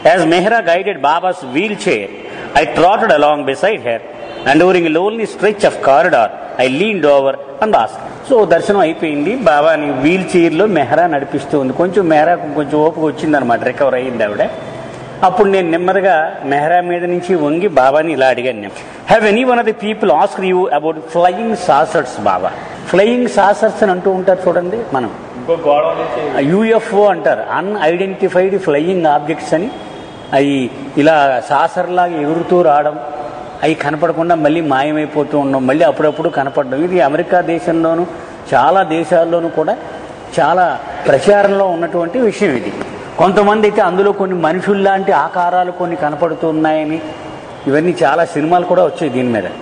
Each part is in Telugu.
As Mehra guided Baba's wheelchair, I trotted along beside her, and during a lonely stretch of corridor, I leaned over and asked. So దర్శనం అయిపోయింది బాబాని వీల్ చైర్లో మెహరా నడిపిస్తూ ఉంది కొంచెం మెహరా కొంచెం ఓపిక వచ్చిందనమాట రికవర్ అయ్యింది ఆవిడ అప్పుడు నేను నెమ్మదిగా మెహరా మీద నుంచి వంగి బాబాని ఇలా అడిగాను నేను have anyone of the people ask you about flying saucers Baba flying saucers అని అంటూ ఉంటారు చూడండి మనం ఇంకో గోడ నుంచి యూఎఫ్ఓ అంటారు అన్ఐడెంటిఫైడ్ ఫ్లయింగ్ ఆబ్జెక్ట్స్ అని అవి ఇలా సాసర్లాగా ఎగురుతూ రావడం అవి కనపడకుండా మళ్ళీ మాయమైపోతూ ఉండడం మళ్ళీ అప్పుడప్పుడు కనపడడం ఇది అమెరికా దేశంలోనూ చాలా దేశాల్లోనూ కూడా చాలా ప్రచారంలో ఉన్నటువంటి విషయం ఇది కొంతమంది అయితే అందులో కొన్ని మనుషుల్లాంటి ఆకారాలు కొన్ని కనపడుతున్నాయని ఇవన్నీ చాలా సినిమాలు కూడా వచ్చాయి దీని మీద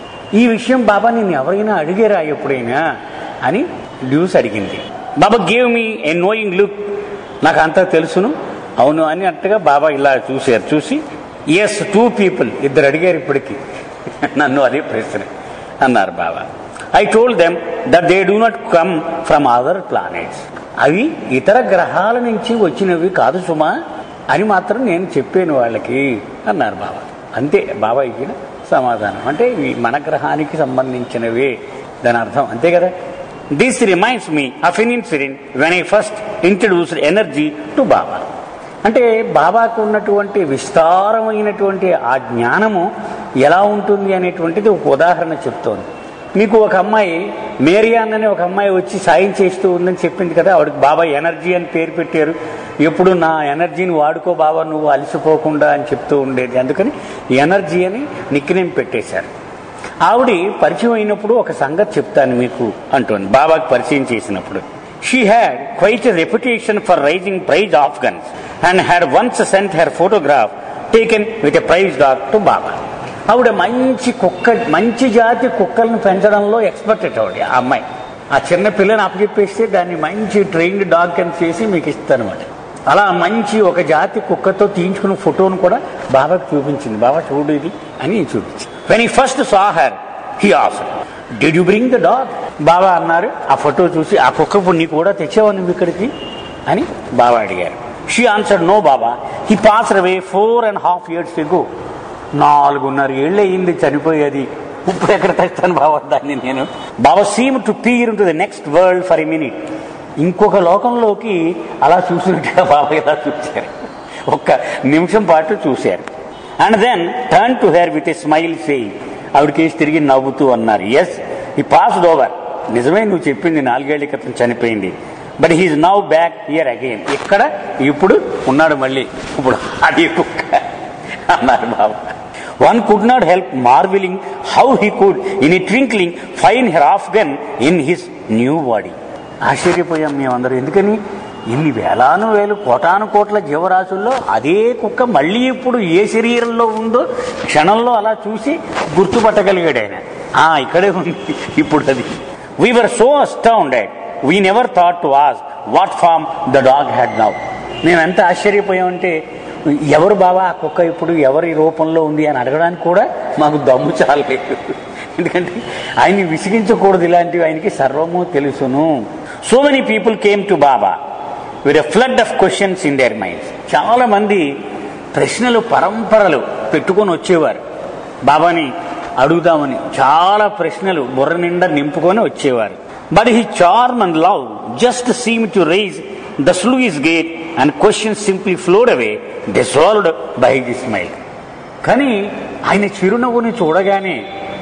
ఈ విషయం బాబా నేను ఎవరైనా అడిగారా ఎప్పుడైనా అని డ్యూస్ అడిగింది Baba gave me a knowing look నాకు అంతా తెలుసును అవును అని అట్టుగా బాబా ఇలా చూశారు చూసి ఎస్ టూ పీపుల్ ఇద్దరు అడిగారు ఇప్పటికి నన్ను అదే ప్రశ్న అన్నారు Baba I told them that they do not come from other planets అవి ఇతర గ్రహాల నుంచి వచ్చినవి కాదు సుమా అని మాత్రం నేను చెప్పాను వాళ్ళకి అన్నారు బాబా అంతే బాబా ఇచ్చిన సమాధానం అంటే ఇవి మన గ్రహానికి సంబంధించినవే దాని అర్థం అంతే కదా this reminds me of in incident when I first introduced energy to Baba అంటే బాబాకు ఉన్నటువంటి విస్తారమైనటువంటి ఆ జ్ఞానము ఎలా ఉంటుంది అనేటువంటిది ఒక ఉదాహరణ చెప్తోంది మీకు ఒక అమ్మాయి మేరియాన్ అనే ఒక అమ్మాయి వచ్చి సాయం చేస్తూ ఉందని చెప్పింది కదా ఆవిడకి బాబా ఎనర్జీ అని పేరు పెట్టారు ఎప్పుడు నా ఎనర్జీని వాడుకో బాబా నువ్వు అలసిపోకుండా అని చెప్తూ ఉండేది అందుకని ఎనర్జీ అని నిక్నేమ్ పెట్టేశారు ఆవిడ పరిచయం అయినప్పుడు ఒక సంగతి చెప్తాను మీకు అంటోంది బాబాకి పరిచయం చేసినప్పుడు she had quite a reputation for raising prize of guns and had once sent her photograph taken with a prize dog to Baba ఆవిడ మంచి కుక్క మంచి జాతి కుక్కలను పెంచడంలో ఎక్స్పర్ట్ ఆవిడ ఆ అమ్మాయి ఆ చిన్న పిల్లని అప్పచెప్పేస్తే దాన్ని మంచి ట్రైన్డ్ డాగ్ కింద చేసి మీకు ఇస్తానమాట అలా మంచి ఒక జాతి కుక్కతో తీయించుకున్న ఫోటోను కూడా బాబాకి చూపించింది బాబా చూడు ఇది అని చూపించింది when he first saw her he ఆస్ did you bring the dog Baba అన్నారు ఆ ఫోటో చూసి ఆ కుక్క ఇప్పుడు నీకు కూడా తెచ్చావా నువ్వు ఇక్కడికి అని బాబా అడిగారు she answer no Baba he pass away four and half years ago నాలుగున్నర ఏళ్ళు అయ్యింది చనిపోయేది ఇప్పుడు ఎక్కడ తెస్తాను బాబా దాన్ని నేను Baba seem to peer to the next world for a minute ఇంకొక లోకంలోకి అలా చూసినట్టుగా బాబా ఇలా చూశారు ఒక్క నిమిషం పాటు చూశారు and then turn to her with a smile saying ఆవిడకేసి తిరిగి నవ్వుతూ అన్నారు ఎస్ ఈ పాస్డ్ ఓవర్ నిజమే నువ్వు చెప్పింది నాలుగేళ్ల క్రితం చనిపోయింది but he is now back here again ఇక్కడ ఇప్పుడు ఉన్నాడు మళ్ళీ ఇప్పుడు అది కుక్క అన్నారు Baba one could not help marvelling how he could in a twinkling fine her of gun in his new body ఆశ్చర్యపోయాం మేమందరం ఎందుకని ఇన్ని వేలాను వేలు కోటాను కోట్ల జీవరాశుల్లో అదే కుక్క మళ్ళీ ఇప్పుడు ఏ శరీరంలో ఉందో క్షణంలో అలా చూసి గుర్తుపట్టగలిగాడు ఆయన ఆ ఇక్కడే ఉంది ఇప్పుడు అది we are so astounded we never thought to ask what form the dog had now మేము ఎంత ఆశ్చర్యపోయామంటే ఎవరు బాబా ఆ కుక్క ఇప్పుడు ఎవరి రూపంలో ఉంది అని అడగడానికి కూడా మాకు దమ్ము చాలలేదు ఎందుకంటే ఆయన్ని విసిగించకూడదు ఇలాంటివి ఆయనకి సర్వము తెలుసును so many people came to Baba with a flood of questions in their minds చాలా మంది ప్రశ్నలు పరంపరలు పెట్టుకొని వచ్చేవారు బాబాని అడుగుదామని చాలా ప్రశ్నలు బుర్ర నిండా నింపుకొని వచ్చేవారు but he charm and love just seem to raise the sluice gate and questions simply flowed away dissolved by the smile కానీ ఆయన చిరునవ్వుని చూడగానే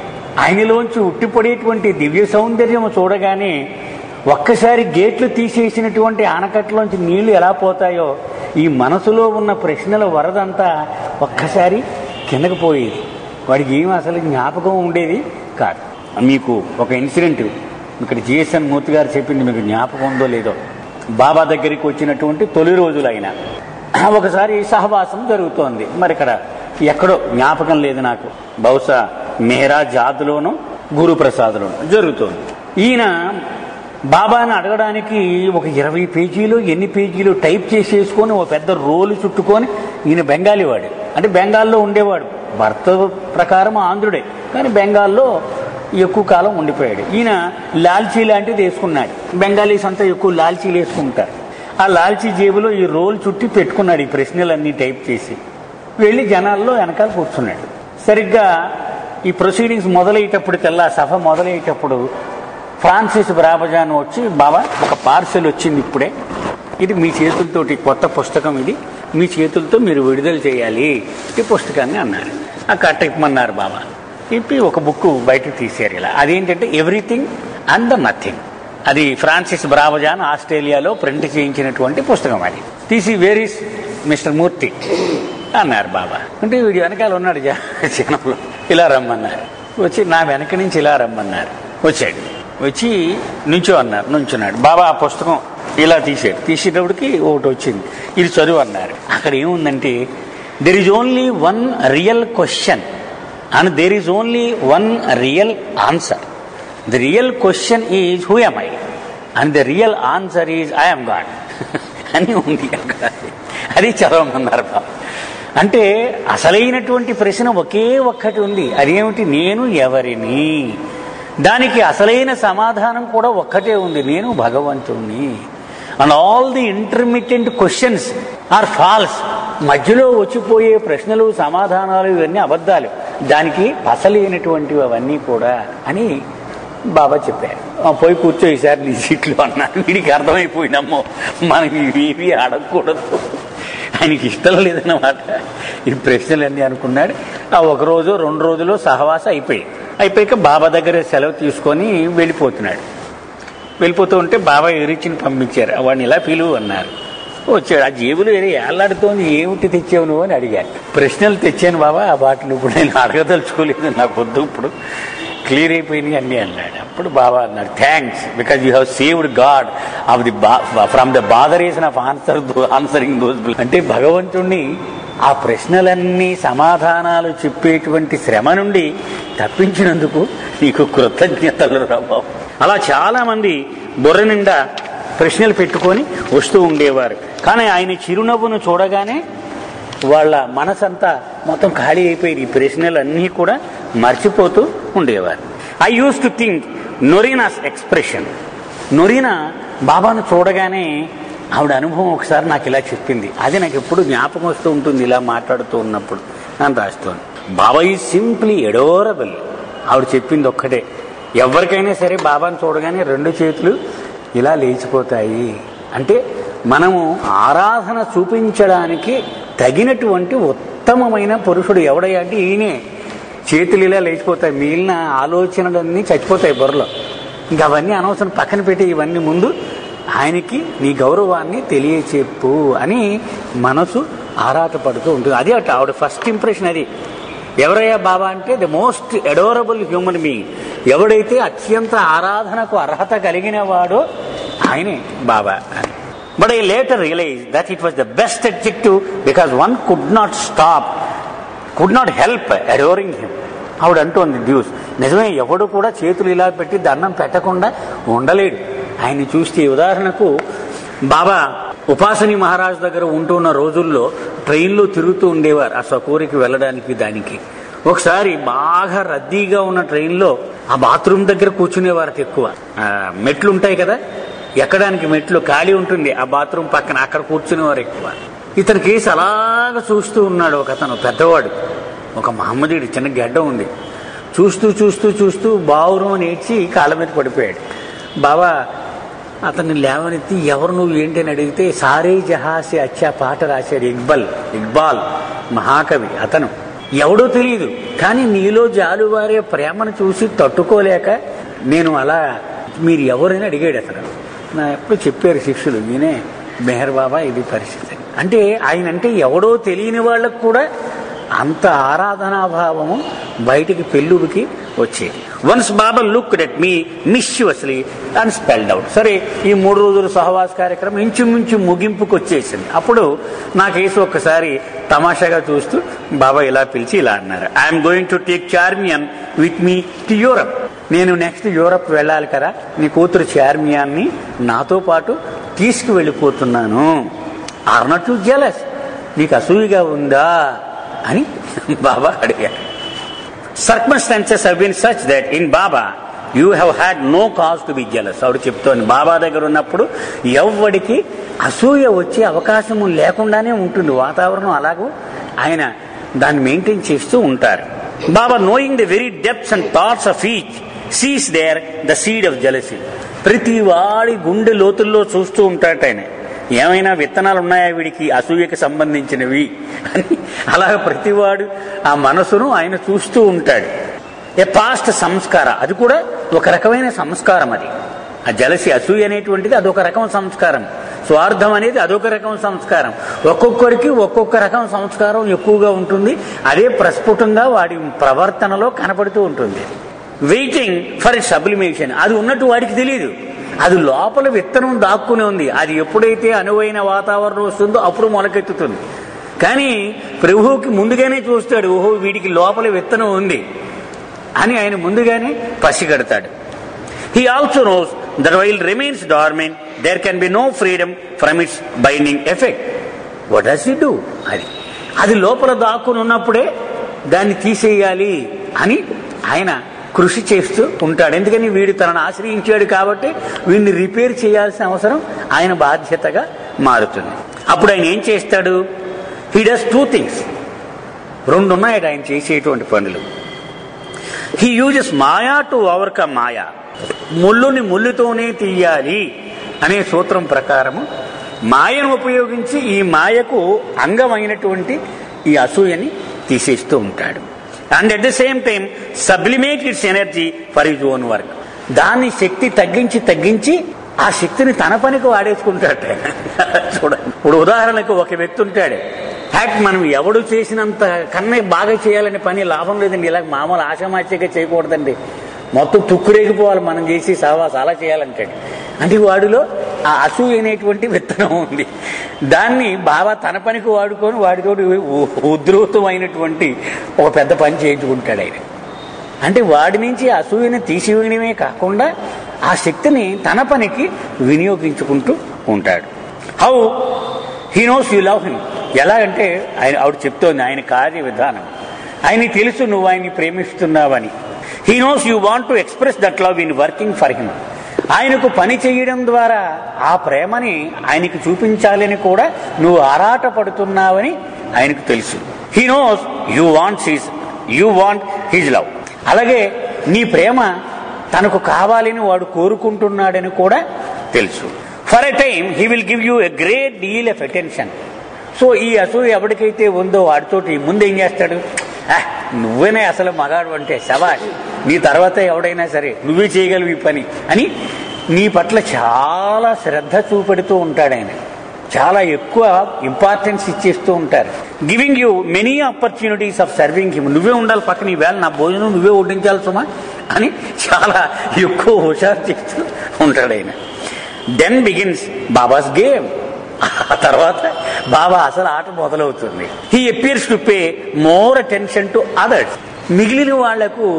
ఆయనలోంచి ఉట్టిపడేటువంటి దివ్య సౌందర్యం చూడగానే ఒక్కసారి గేట్లు తీసేసినటువంటి ఆనకట్టలోంచి నీళ్లు ఎలా పోతాయో ఈ మనసులో ఉన్న ప్రశ్నల వరదంతా ఒక్కసారి కిందకు పోయేది వాడికి ఏం అసలు జ్ఞాపకం ఉండేది కాదు మీకు ఒక ఇన్సిడెంట్ ఇక్కడ జిఎస్ఎన్ మూర్తి గారు చెప్పింది మీకు జ్ఞాపకం ఉందో లేదో బాబా దగ్గరికి వచ్చినటువంటి తొలి రోజులు అయినా ఒకసారి సహవాసం జరుగుతోంది మరి ఇక్కడ ఎక్కడో జ్ఞాపకం లేదు నాకు బహుశా మేరా జాతులోనూ గురుప్రసాద్లోనూ జరుగుతోంది ఈయన బాబాని అడగడానికి ఒక ఇరవై పేజీలు ఎన్ని పేజీలు టైప్ చేసేసుకొని ఒక పెద్ద రోలు చుట్టుకొని ఈయన బెంగాలీ వాడు అంటే బెంగాల్లో ఉండేవాడు భర్త ప్రకారం ఆంధ్రుడే కానీ బెంగాల్లో ఎక్కువ కాలం ఉండిపోయాడు ఈయన లాల్చీ లాంటిది వేసుకున్నాడు బెంగాలీస్ అంతా ఎక్కువ లాల్చీలు వేసుకుంటారు ఆ లాల్చీ జేబులో ఈ రోల్ చుట్టి పెట్టుకున్నాడు ఈ ప్రశ్నలన్నీ టైప్ చేసి వెళ్ళి జనాల్లో వెనకాల కూర్చున్నాడు సరిగ్గా ఈ ప్రొసీడింగ్స్ మొదలయ్యేటప్పటికల్లా సభ మొదలయ్యేటప్పుడు ఫ్రాన్సిస్ బ్రాబజాన్ వచ్చి బాబా ఒక పార్సెల్ వచ్చింది ఇప్పుడే ఇది మీ చేతులతోటి కొత్త పుస్తకం ఇది మీ చేతులతో మీరు విడుదల చేయాలి ఈ పుస్తకాన్ని అన్నారు ఆ కట్ట ఇప్పమన్నారు బాబా ఇప్పి ఒక బుక్ బయటకు తీశారు ఇలా అదేంటంటే ఎవ్రీథింగ్ అండ్ ద నథింగ్ అది ఫ్రాన్సిస్ బ్రావజాన్ ఆస్ట్రేలియాలో ప్రింట్ చేయించినటువంటి పుస్తకం అది తీసి వేరీస్ మిస్టర్ మూర్తి అన్నారు బాబా అంటే వీడి వెనకాల ఉన్నాడు జ- జనంలో ఇలా రమ్మన్నారు వచ్చి నా వెనక నుంచి ఇలా రమ్మన్నారు వచ్చాడు వచ్చి నుంచో అన్నారు నుంచున్నాడు బాబా ఆ పుస్తకం ఇలా తీసాడు తీసేటప్పటికి ఒకటి వచ్చింది ఇది చదువు అన్నారు అక్కడ ఏముందంటే there is only one real question and there is only one real answer the real question is who am I and the real answer is I am God అని ఉంది అక్కడ అది చదవమన్నారు బాబా అంటే అసలైనటువంటి ప్రశ్న ఒకే ఒక్కటి ఉంది అదేమిటి నేను ఎవరిని దానికి అసలైన సమాధానం కూడా ఒక్కటే ఉంది నేను భగవంతుణ్ణి and all the intermediate questions are false మధ్యలో వచ్చిపోయే ప్రశ్నలు సమాధానాలు ఇవన్నీ అబద్ధాలు దానికి అసలైనటువంటివి అవన్నీ కూడా అని బాబా చెప్పారు "ఆ, పోయి కూర్చో ఈసారి నీ సీట్లో అన్నారు వీడికి అర్థమైపోయిందమ్మో మనం ఇవి అడగకూడదు ఆయనకి ఇష్టం లేదన్నమాట ఈ ప్రశ్నలన్నీ అనుకున్నాడు ఆ ఒక రోజు రెండు రోజులు సహవాస అయిపోయి అయిపోయాక బాబా దగ్గర సెలవు తీసుకొని వెళ్ళిపోతున్నాడు వెళ్ళిపోతూ ఉంటే బాబా ఎరిచిని పంపించారు వాడిని ఇలా పిలువు అన్నారు వచ్చాడు ఆ జేబులో ఏదో ఏలాడుతోంది ఏమిటి తెచ్చావు నువ్వు అని అడిగాడు ప్రశ్నలు తెచ్చాను బాబా ఆ బాటలు ఇప్పుడు నేను అడగదలుచుకోలేదు నాకు వద్దు ఇప్పుడు క్లియర్ అయిపోయినాయి అన్నీ అన్నాడు అప్పుడు బాబా అన్నాడు thanks because you have saved God of the from the botheration of answer answering those అంటే భగవంతుణ్ణి ఆ ప్రశ్నలన్నీ సమాధానాలు చెప్పేటువంటి శ్రమ నుండి తప్పించినందుకు నీకు కృతజ్ఞతలు రా బాబు అలా చాలా మంది బుర్ర నిండా ప్రశ్నలు పెట్టుకొని వస్తూ ఉండేవారు కానీ ఆయన చిరునవ్వును చూడగానే వాళ్ళ మనసంతా మొత్తం ఖాళీ అయిపోయి ఈ ప్రశ్నలు అన్నీ కూడా మర్చిపోతూ ఉండేవారు I used to think Norina's expression Norina బాబాను చూడగానే ఆవిడ అనుభవం ఒకసారి నాకు ఇలా చెప్పింది అది నాకు ఎప్పుడు జ్ఞాపకం వస్తూ ఉంటుంది ఇలా మాట్లాడుతూ ఉన్నప్పుడు అని రాస్తోంది బాబా ఈ సింప్లీ ఎడోరబుల్ ఆవిడ చెప్పింది ఒక్కటే ఎవరికైనా సరే బాబాను చూడగానే రెండు చేతులు ఇలా లేచిపోతాయి అంటే మనము ఆరాధన చూపించడానికి తగినటువంటి ఉత్తమమైన పురుషుడు ఎవడయ్యా అంటే ఈయనే చేతులు ఇలా లేచిపోతాయి మిగిలిన ఆలోచనలన్నీ చచ్చిపోతాయి బుర్రలో ఇంకా అవన్నీ అనవసరం పక్కన పెట్టి ఇవన్నీ ముందు ఆయనకి నీ గౌరవాన్ని తెలియచెప్పు అని మనసు ఆరాటపడుతూ ఉంటుంది అది అట ఆవిడ ఫస్ట్ ఇంప్రెషన్ అది ఎవరయ్యా బాబా అంటే the most adorable human being ఎవడైతే అత్యంత ఆరాధనకు అర్హత కలిగిన వాడో ఆయనే బాబా అని but I later realize that it was the best adjective because one could not stop could not help adoring him ఆవిడ అంటోంది డ్యూస్ నిజమే ఎవడు కూడా చేతులు ఇలా పెట్టి దండం పెట్టకుండా ఉండలేడు ఆయన్ని చూస్తే ఉదాహరణకు బాబా ఉపాసని మహారాజ్ దగ్గర ఉంటున్న రోజుల్లో ట్రైన్లో తిరుగుతూ ఉండేవారు ఆ సకూరికి వెళ్ళడానికి దానికి ఒకసారి బాగా రద్దీగా ఉన్న ట్రైన్లో ఆ బాత్రూమ్ దగ్గర కూర్చునేవారు ఎక్కువ ఆ, మెట్లు ఉంటాయి కదా ఎక్కడానికి మెట్లు ఖాళీ ఉంటుంది ఆ బాత్రూమ్ పక్కన అక్కడ కూర్చునేవారు ఎక్కువ ఇతని కేసు అలాగ చూస్తూ ఉన్నాడు ఒక అతను పెద్దవాడు ఒక మహమ్మదీడు చిన్న గడ్డ ఉంది చూస్తూ చూస్తూ చూస్తూ బావురం అని ఏడ్చి కాళ్ళ మీద పడిపోయాడు బాబా అతన్ని లేవనెత్తి ఎవరు నువ్వు ఏంటి అని అడిగితే సారే జహాసి అచ్చా పాట రాశాడు ఇక్బల్ ఇక్బాల్ మహాకవి అతను ఎవడో తెలియదు కానీ నీలో జాలువారే ప్రేమను చూసి తట్టుకోలేక నేను అలా మీరు ఎవరైనా అడిగాడు అతను నా ఎప్పుడు చెప్పారు శిష్యులు ఈయనే మెహర్ బాబా ఇది పరిస్థితి అని. అంటే ఆయన అంటే ఎవడో తెలియని వాళ్ళకు కూడా అంత ఆరాధనాభావము బయటికి పెళ్ళుడికి వచ్చేది once Baba look at me mischievously and spelled out సరే ఈ మూడు రోజుల సహవాస కార్యక్రమం ఇంచుమించు ముగింపుకు వచ్చేసింది అప్పుడు నాకేసి ఒక్కసారి తమాషాగా చూస్తూ బాబా ఇలా పిలిచి ఇలా అన్నారు I am going to take Charmian with me to Europe నేను నెక్స్ట్ యూరప్ వెళ్ళాలి కదా నీ కూతురు చార్మియాన్ని నాతో పాటు తీసుకువెళ్ళిపోతున్నాను ఆర్ నాట్ యు జెలస్ నీకు అసూయగా ఉందా అని బాబా అడిగారు circumstances have been such that in Baba you have had no cause to be jealous ఆవిడ చెప్తోంది బాబా దగ్గర ఉన్నప్పుడు ఎవ్వడికి అసూయ వచ్చే అవకాశం లేకుండానే ఉంటుంది వాతావరణం అలాగూ ఆయన దాన్ని మెయింటైన్ చేస్తూ ఉంటారు Baba knowing the very depths and thoughts of each sees there the seed of jealousy ప్రతి వాడి గుండె లోతుల్లో చూస్తూ ఉంటాట ఆయన ఏమైనా విత్తనాలు ఉన్నాయా వీడికి అసూయకి సంబంధించినవి అని అలాగ ప్రతివాడు ఆ మనసును ఆయన చూస్తూ ఉంటాడు ఏ పాస్ట్ సంస్కార అది కూడా ఒక రకమైన సంస్కారం అది ఆ జలసి అసూయ అనేటువంటిది అదొక రకం సంస్కారం స్వార్థం అనేది అదొక రకం సంస్కారం ఒక్కొక్కరికి ఒక్కొక్క రకం సంస్కారం ఎక్కువగా ఉంటుంది అదే ప్రస్ఫుటంగా వాడి ప్రవర్తనలో కనపడుతూ ఉంటుంది వెయిటింగ్ ఫర్ ఇట్ సబ్లిమేషన్ అది ఉన్నట్టు వాడికి తెలియదు అది లోపల విత్తనం దాక్కుని ఉంది అది ఎప్పుడైతే అనువైన వాతావరణం వస్తుందో అప్పుడు మొలకెత్తుతుంది కానీ ప్రభువుకి ముందుగానే చూస్తాడు ఓహో వీడికి లోపల విత్తనం ఉంది అని ఆయన ముందుగానే పసిగడతాడు he also knows that while remains dormant there can be no freedom from its binding effect what does you do అది అది లోపల దాక్కుని ఉన్నప్పుడే దాన్ని తీసేయాలి అని ఆయన కృషి చేస్తూ ఉంటాడు ఎందుకని వీడు తనను ఆశ్రయించాడు కాబట్టి వీడిని రిపేర్ చేయాల్సిన అవసరం ఆయన బాధ్యతగా మారుతుంది అప్పుడు ఆయన ఏం చేస్తాడు హీ డస్ టూ థింగ్స్ రెండు ఉన్నాయట ఆయన చేసేటువంటి పనులు he uses maya to overcome maya ముళ్ళుని ముళ్ళుతోనే తీయాలి అనే సూత్రం ప్రకారము మాయను ఉపయోగించి ఈ మాయకు అంగమైనటువంటి ఈ అసూయని తీసేస్తూ ఉంటాడు and at the same time sublimate its energy for his own work దాన్ని శక్తి తగ్గించి తగ్గించి ఆ శక్తిని తన పనికి వాడేసుకుంటాడు చూడండి ఇప్పుడు ఉదాహరణకు ఒక వ్యక్తి ఉంటాడు ఫ్యాక్ట్ మనం ఎవడు చేసినంత కన్నా బాగా చేయాలనే పని లాభం లేదండి ఇలా మామూలు ఆశామాచ్యగా చేయకూడదండి మొత్తం తుక్కురేగిపోవాలి మనం చేసి సహవాస అలా చేయాలంటాడు అంటే వాడిలో ఆ అసూయ అనేటువంటి విత్తనం ఉంది దాన్ని బాగా తన పనికి వాడుకొని వాడితోటి ఉ- ఉధృతమైనటువంటి ఒక పెద్ద పని చేయించుకుంటాడు ఆయన అంటే వాడి నుంచి అసూయని తీసివేయడమే కాకుండా ఆ శక్తిని తన పనికి వినియోగించుకుంటూ ఉంటాడు how he knows you love him ఎలాగంటే ఆయన ఆవిడ చెప్తోంది ఆయన కార్య విధానం ఆయనకి తెలుసు నువ్వు ఆయన్ని ప్రేమిస్తున్నావని he knows you want to express that love in working for him ఆయనకు పని చేయడం ద్వారా ఆ ప్రేమని ఆయనకి చూపించాలని కూడా నువ్వు ఆరాట పడుతున్నావని ఆయనకు తెలుసు he knows you want his you want his love అలాగే నీ ప్రేమ తనకు కావాలని వాడు కోరుకుంటున్నాడని కూడా తెలుసు for a time he will give you a great deal of attention so ఈ అసూయ ఎవరికైతే ఉందో వాడితోటి ముందు ఏం చేస్తాడు "ఆ, నువ్వేనే అసలు మగాడు అంటే శబాష్ నీ తర్వాత ఎవడైనా సరే నువ్వే చేయగలవు ఈ పని అని నీ పట్ల చాలా శ్రద్ధ చూపెడుతూ ఉంటాడు ఆయన చాలా ఎక్కువ ఇంపార్టెన్స్ ఇచ్చేస్తూ ఉంటారు giving you many opportunities of serving him నువ్వే ఉండాలి పక్కన ఈ వేళ నా భోజనం నువ్వే వడ్డించాలి సుమా అని చాలా ఎక్కువ హుషారు చేస్తూ ఉంటాడు ఆయన దెన్ బిగిన్స్ బాబాస్ గేమ్ ఆ తర్వాత బాబా అసలు ఆట మొదలవుతుంది he appears to pay more attention to others మిగిలిన వాళ్లకు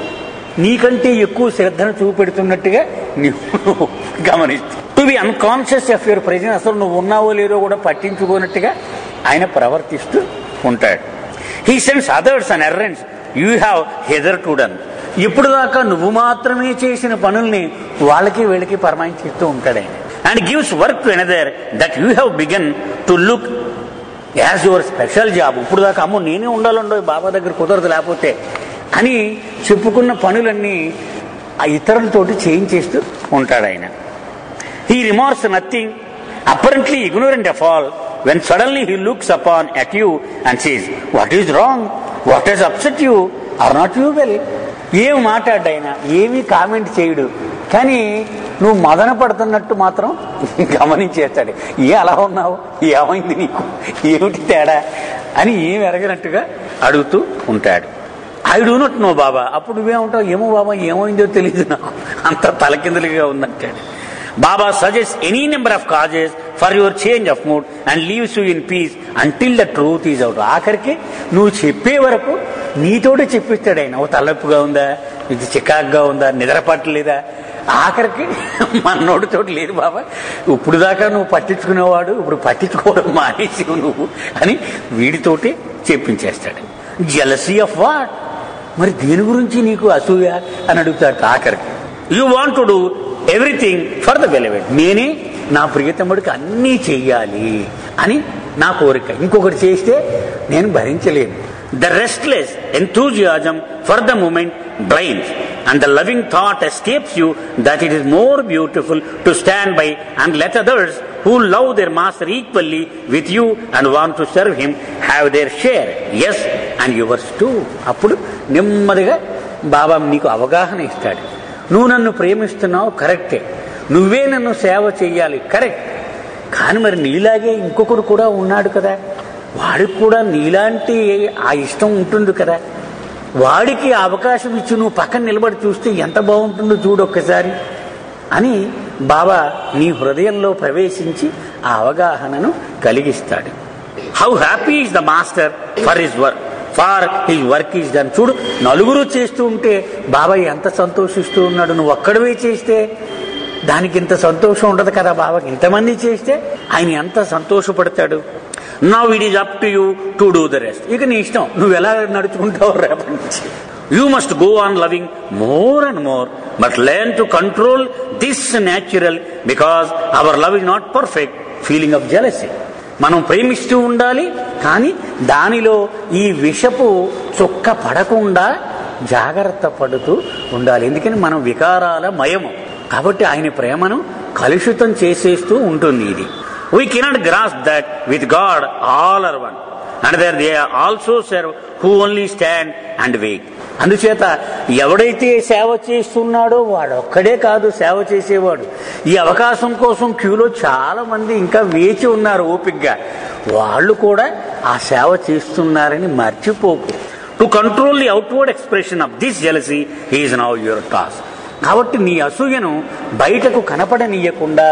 నీకంటే ఎక్కువ శ్రద్ధను చూపెడుతున్నట్టుగా నువ్వు గమనిస్తూ to be unconscious of your presence అసలు నువ్వు ఉన్నావో లేదో కూడా పట్టించుకోనట్టుగా ఆయన ప్రవర్తిస్తూ ఉంటాడు he sends others and errands you have hitherto done ఇప్పుడు దాకా నువ్వు మాత్రమే చేసిన పనుల్ని వాళ్ళకి వీళ్ళకి పరమాయించిస్తూ ఉంటాడు ఆయన and gives work to another that you have begun to look as your special job ఇప్పుడు దాకా అమ్మో నేనే ఉండాలండో బాబా దగ్గర కుదరదు లేకపోతే అని చెప్పుకున్న పనులన్నీ ఆ ఇతరులతోటి చేయించేస్తూ ఉంటాడు ఆయన he remarks nothing apparently ignorant of all when suddenly he looks upon at you and sees what is wrong what is upset you are not you well ఏం మాట్లాడ్డాయన ఏమీ కామెంట్ చేయడు కానీ నువ్వు మదన పడుతున్నట్టు మాత్రం గమనించేస్తాడు ఏ అలా ఉన్నావు ఏమైంది నీకు ఏమిటి తేడా అని ఏం ఎరగనట్టుగా అడుగుతూ ఉంటాడు I do not know Baba అప్పుడు నువ్వేమంటావు ఏమో బాబా ఏమైందో తెలియదు నాకు అంత తలకిందులుగా ఉందంటాడు Baba suggest any number of causes for your change of mood and leaves you in peace until the truth is out ఆఖరికి నువ్వు చెప్పే వరకు నీతోటే చెప్పిస్తాడు ఆయన ఓ తలపుగా ఉందా ఇది చికాగ్గా ఉందా నిద్ర పట్టలేదా ఆఖరికి మనోడితో లేదు బాబా ఇప్పుడు దాకా నువ్వు పట్టించుకునేవాడు ఇప్పుడు పట్టించుకోవడం మానేసివు నువ్వు అని వీడితోటి చెప్పించేస్తాడు జలసీ ఆఫ్ వాట్ మరి దేని గురించి నీకు అసూయ అని అడుగుతాడు ఆఖరికి you want to do everything for the beloved నేనే నా ప్రియతముడికి అన్నీ చెయ్యాలి అని నా కోరిక ఇంకొకటి చేస్తే నేను భరించలేను the restless enthusiasm for the moment blind and the loving thought escapes you that it is more beautiful to stand by and let others who love their master equally with you and want to serve him have their share yes and yours too అప్పుడు నెమ్మదిగా బాబా నీకు అవగాహన ఇస్తాడు నువ్వు నన్ను ప్రేమిస్తున్నావు కరెక్టే నువ్వే నన్ను సేవ చెయ్యాలి కరెక్ట్ కానీ మరి నీలాగే ఇంకొకడు కూడా ఉన్నాడు కదా వాడికి కూడా నీలాంటి ఆ ఇష్టం ఉంటుంది కదా వాడికి ఆ అవకాశం ఇచ్చి నువ్వు పక్కన నిలబడి చూస్తే ఎంత బాగుంటుందో చూడు ఒక్కసారి అని బాబా నీ హృదయంలో ప్రవేశించి ఆ అవగాహనను కలిగిస్తాడు how happy is the master for his work for his work is done చూడు నలుగురు చేస్తూ ఉంటే బాబా ఎంత సంతోషిస్తూ ఉన్నాడు నువ్వు ఒక్కడవే చేస్తే దానికి ఇంత సంతోషం ఉండదు కదా బాబాకి ఇంతమంది చేస్తే ఆయన ఎంత సంతోషపడతాడు now it is up to you to do the rest ఇక నీ ఇష్టం నువ్వు ఎలా నడుచుకుంటావు రేపటి నుంచి you must go on loving more and more but learn to control this natural because our love is not perfect feeling of jealousy మనం ప్రేమిస్తూ ఉండాలి కానీ దానిలో ఈ విషపు చుక్క పడకుండా జాగ్రత్త పడుతూ ఉండాలి ఎందుకని మనం వికారాల మయము కాబట్టి ఆయన ప్రేమను కలుషితం చేసేస్తూ ఉంటుంది ఇది we cannot grasp that with God all are one and there they also serve who only stand and wait అందుచేత ఎవడైతే సేవ చేస్తున్నాడో వాడు ఒక్కడే కాదు సేవ చేసేవాడు ఈ అవకాశం కోసం క్యూలో చాలా మంది ఇంకా వేచి ఉన్నారు ఓపిగ్గా వాళ్ళు కూడా ఆ సేవ చేస్తున్నారని మర్చిపోకు to control the outward expression of this jealousy is now your task కాబట్టి నీ అసూయను బయటకు కనపడనీయకుండా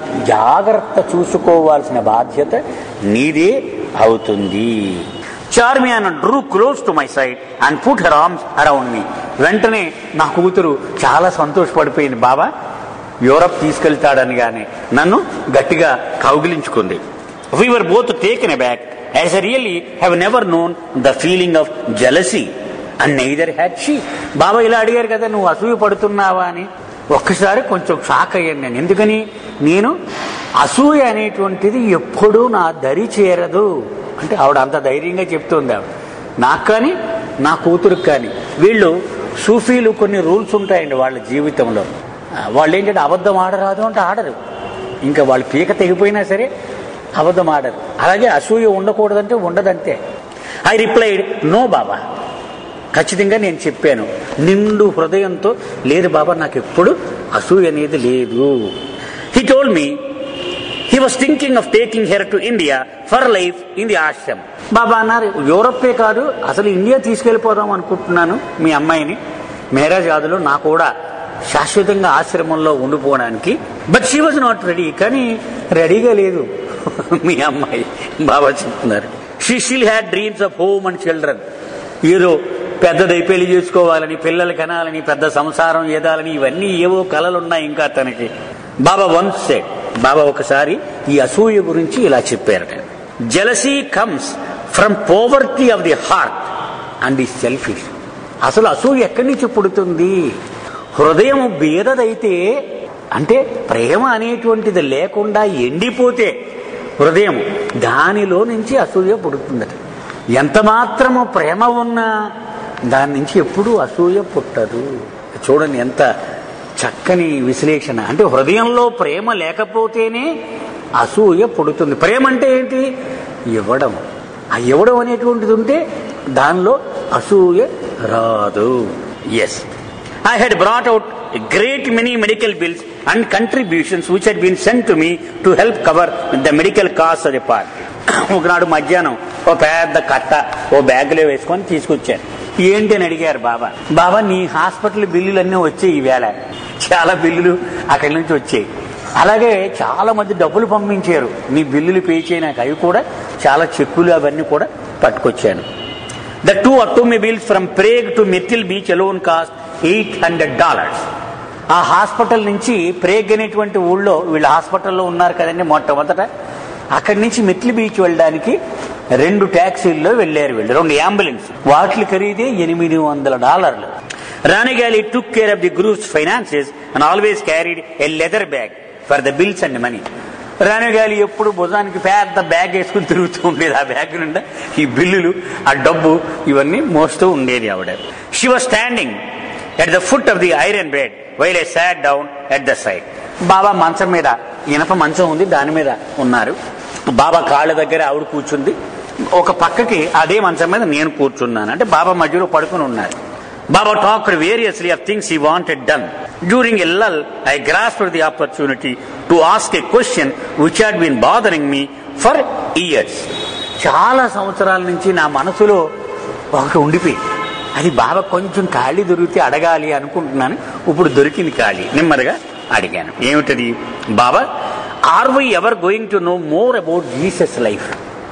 జాగ్రత్త చూసుకోవాల్సిన బాధ్యత నీదే అవుతుంది Charmian drew close to my side and put her arms around me వెంటనే నా కూతురు చాలా సంతోషపడిపోయింది బాబా యూరప్ తీసుకెళ్తాడని గానే నన్ను గట్టిగా కౌగిలించుకుంది we are both taken aback as a really have never known the feeling of jealousy and neither had she Baba ఇలా అడిగారు కదా నువ్వు అసూయ పడుతున్నావా అని ఒక్కసారి కొంచెం షాక్ అయ్యాను నేను ఎందుకని నేను అసూయ అనేటువంటిది ఎప్పుడూ నా దరి చేరదు అంటే ఆవిడ అంత ధైర్యంగా చెప్తుంది ఆవిడ నాకు కానీ నా కూతురుకి కానీ వీళ్ళు సూఫీలు కొన్ని రూల్స్ ఉంటాయండి వాళ్ళ జీవితంలో ఆ, వాళ్ళు ఏంటంటే అబద్ధం ఆడరాదు అంటే ఆడరు ఇంకా వాళ్ళు పీక తెగిపోయినా సరే అబద్ధం ఆడరు అలాగే అసూయ ఉండకూడదంటే ఉండదంతే ఐ రిప్లైడ్ నో బాబా ఖచ్చితంగా నేను చెప్పాను నిండు హృదయంతో లేదు బాబా నాకు ఎప్పుడు అసూయ అనేది లేదు he told me he was thinking of taking her to India for life in the ashram Baba అన్నారు యూరప్పే కాదు అసలు ఇండియా తీసుకెళ్ళిపోదాం అనుకుంటున్నాను మీ అమ్మాయిని మేరాజ్ ఆదులో నా కూడా శాశ్వతంగా ఆశ్రమంలో ఉండిపోవడానికి but she was not ready కానీ రెడీగా లేదు మీ అమ్మాయి బాబా చెప్తున్నారు she she'll had dreams of home and children ఏదో పెద్దదై పెళ్లి చేసుకోవాలని పిల్లలు కనాలని పెద్ద సంసారం ఏదాలని ఇవన్నీ ఏవో కలలు ఉన్నాయి ఇంకా తనకి బాబా వన్స్ సెడ్ బాబా ఒకసారి ఈ అసూయ గురించి ఇలా చెప్పారట jealousy comes from poverty of the heart and ఈ సెల్ఫిష్ అసలు అసూయ ఎక్కడి నుంచి పుడుతుంది హృదయం బీదదైతే అంటే ప్రేమ అనేటువంటిది లేకుండా ఎండిపోతే హృదయం దానిలో నుంచి అసూయ పుడుతుందట ఎంత మాత్రము ప్రేమ ఉన్నా దాని నుంచి ఎప్పుడూ అసూయ పుట్టదు చూడండి ఎంత చక్కని విశ్లేషణ అంటే హృదయంలో ప్రేమ లేకపోతేనే అసూయ పుడుతుంది ప్రేమ అంటే ఏంటి ఇవ్వడం ఆ ఇవ్వడం అనేటువంటిది ఉంటే దానిలో అసూయ రాదు yes I had brought out a great many medical bills and contributions which had been sent to me to help cover the medical costs of the party. ఒకనాడు మధ్యాహ్నం ఓ పెద్ద కట్ట ఓ బ్యాగులో వేసుకొని తీసుకొచ్చాను ఏంటి అని అడిగారు బాబా బాబా నీ హాస్పిటల్ బిల్లులు అన్నీ వచ్చాయి ఈవేళ చాలా బిల్లులు అక్కడి నుంచి వచ్చాయి అలాగే చాలా మంది డబ్బులు పంపించారు నీ బిల్లులు పే చేయడానికి అవి కూడా చాలా చెక్కులు అవన్నీ కూడా పట్టుకొచ్చాను The two automobiles from Prague to Myrtle Beach alone cost eight hundred dollars ఆ హాస్పిటల్ నుంచి ప్రేగ్ అనేటువంటి ఊళ్ళో వీళ్ళు హాస్పిటల్లో ఉన్నారు కదండి మొట్టమొదట అక్కడి నుంచి మిట్లి బీచ్ వెళ్ళడానికి రెండు ట్యాక్సీల్లో వెళ్ళారు వీళ్ళు రెండు అంబులెన్స్ వాటి ఖరీదే ఎనిమిది వందల డాలర్లు Rano Gayley took care of the groups finances and always carried a leather bag for the bills and money Rano Gayley ఎప్పుడు భుజానికి పెద్ద బ్యాగ్ వేసుకుని తిరుగుతూ ఉండేది ఆ బ్యాగ్ నిండా ఈ బిల్లులు ఆ డబ్బు ఇవన్నీ మోస్తూ ఉండేది ఆవిడ she was standing at the foot of the iron bed while I sat down at the side Baba మంచం మీద ఇనప మంచం ఉంది దాని మీద ఉన్నారు బాబా కాళ్ళ దగ్గర ఆవిడ కూర్చుంది ఒక పక్కకి అదే మంచం మీద నేను కూర్చున్నాను అంటే బాబా మధ్యలో పడుకుని ఉన్నారు Baba talked variously of things he wanted done during a lull I grasped the opportunity to ask a question which had been bothering me for years చాలా సంవత్సరాల నుంచి నా మనసులో ఒకటి ఉండిపోయింది అది బాబా కొంచెం ఖాళీ దొరికితే అడగాలి అనుకుంటున్నాను ఇప్పుడు దొరికింది ఖాళీ నెమ్మదిగా అడిగాను ఏమిటది Baba are we ever going to know more about Jesus life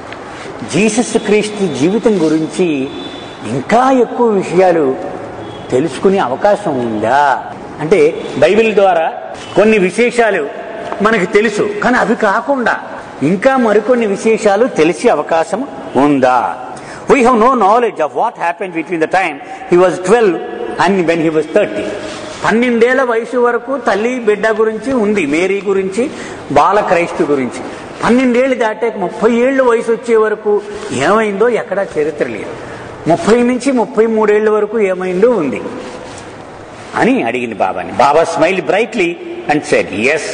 Jesus క్రీస్తు జీవితం గురించి ఇంకా ఎక్కువ విషయాలు తెలుసుకునే అవకాశం ఉందా అంటే బైబిల్ ద్వారా కొన్ని విశేషాలు మనకు తెలుసు కానీ అవి కాకుండా ఇంకా మరికొన్ని విశేషాలు తెలిసే అవకాశం ఉందా we have no knowledge of what happen between the time he was twelve and when he was thirty పన్నెండేళ్ల వయసు వరకు తల్లి బిడ్డ గురించి ఉంది మేరీ గురించి బాల క్రైస్తు గురించి పన్నెండేళ్ళు దాటే ముప్పై ఏళ్ళు వయసు వచ్చే వరకు ఏమైందో ఎక్కడా చరిత్ర లేదు ముప్పై నుంచి ముప్పై మూడేళ్ల వరకు ఏమైందో ఉంది అని అడిగింది బాబాని Baba smile brightly and said yes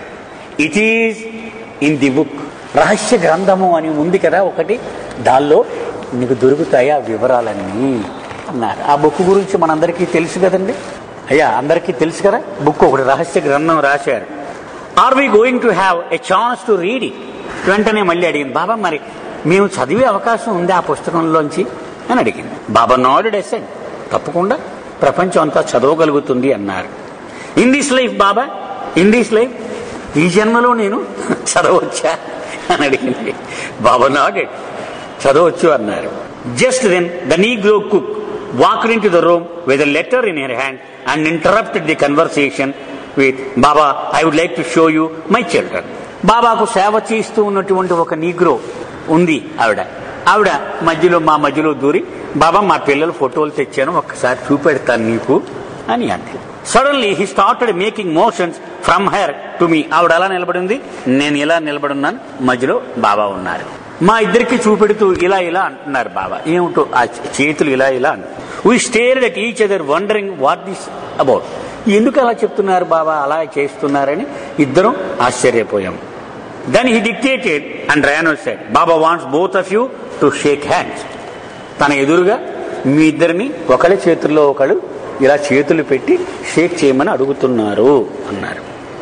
it is in the book రహస్య గ్రంథము అని ఉంది కదా ఒకటి దానిలో నీకు దొరుకుతాయి ఆ వివరాలన్నీ అన్నారు ఆ బుక్ గురించి మనందరికీ తెలుసు కదండి అయ్యా అందరికీ తెలుసు కదా బుక్ ఒకటి రహస్య గ్రంథం రాశారు are we going to have a chance to read it వెంటనే మళ్ళీ అడిగింది బాబా మరి మేము చదివే అవకాశం ఉంది ఆ పుస్తకంలోంచి అని అడిగింది బాబా నాడెడ్ ఎసెడ్ తప్పకుండా ప్రపంచం అంతా చదవగలుగుతుంది అన్నారు in this life Baba in this life ఈ జన్మలో నేను చదవచ్చా అని అడిగింది బాబా నాడెడ్ చదవచ్చు అన్నారు just then the negro cook walked into the room with a letter in her hand and interrupted the conversation with Baba I would like to show you my children బాబాకు సేవ చేస్తూ ఉన్నటువంటి ఒక నీగ్రో ఉంది ఆవిడ ఆవిడ మధ్యలో మా మధ్యలో దూరి బాబా మా పిల్లల ఫోటోలు తెచ్చాను ఒక్కసారి చూపెడతాను నీకు అని అంది suddenly he started making motions from her to me ఆవిడ అలా నిలబడింది నేను ఇలా నిలబడున్నాను మధ్యలో బాబా ఉన్నారు మా ఇద్దరికి చూపెడుతూ ఇలా ఇలా అంటున్నారు బాబా ఏమిటో ఆ చేతులు ఇలా ఇలా వీ స్టేర్ అట్ ఈచ్ అదర్ వండరింగ్ వాట్ దిస్ అబౌట్ ఎందుకు అలా చెప్తున్నారు బాబా అలా చేస్తున్నారని ఇద్దరం ఆశ్చర్యపోయాం then he dictated and Rano said Baba wants both of you to shake hands తన ఎదురుగా మీ ఇద్దరిని ఒకళ్ళ చేతుల్లో ఒకళ్ళు ఇలా చేతులు పెట్టి షేక్ చేయమని అడుగుతున్నారు అన్నారు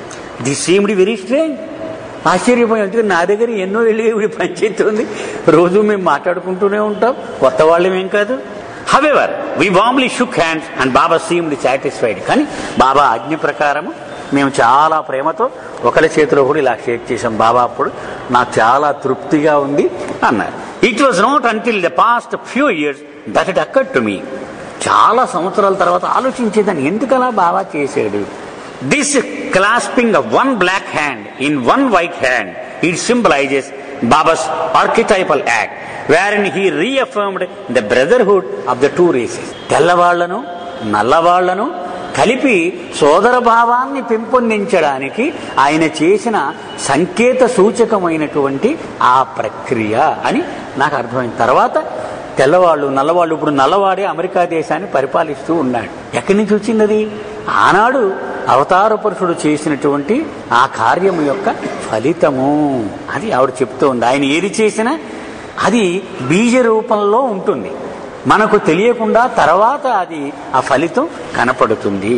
ది సీమ్డ్ వెరీ స్ట్రేంజ్ ఆశ్చర్యపోయాం ఎందుకంటే నా దగ్గర ఎన్నో వెళ్ళి ఇవి పంచాయతీ ఉంది రోజు మేము మాట్లాడుకుంటూనే ఉంటాం కొత్త వాళ్ళమేం కాదు however we warmly shook hands and Baba seemed satisfied కానీ బాబా ఆజ్ఞ ప్రకారము మేము చాలా ప్రేమతో ఒకరి చేతిలో కూడా ఇలా షేక్ చేసాం బాబా అప్పుడు నాకు చాలా తృప్తిగా ఉంది అన్నారు it was not until the past few years that it occurred to me చాలా సంవత్సరాల తర్వాత ఆలోచించేదాన్ని ఎందుకలా బాబా చేశాడు this clasping of one black hand in one white hand it symbolises Baba's archetypal act where he reaffirmed the brotherhood of the two races తెల్లవాళ్లను నల్లవాళ్లను కలిపి సోదర భావాన్ని పెంపొందించడానికి ఆయన చేసిన సంకేత సూచకమైనటువంటి ఆ ప్రక్రియ అని నాకు అర్థమైన తర్వాత తెల్లవాళ్ళు నల్లవాళ్ళు ఇప్పుడు నల్లవాడే అమెరికా దేశాన్ని పరిపాలిస్తూ ఉన్నాడు ఎక్కడి నుంచి వచ్చింది అది ఆనాడు అవతార పురుషుడు చేసినటువంటి ఆ కార్యము యొక్క ఫలితము అది ఆవిడ చెప్తూ ఉంది ఆయన ఏది చేసినా అది బీజ రూపంలో ఉంటుంది మనకు తెలియకుండా తర్వాత అది ఆ ఫలితం కనపడుతుంది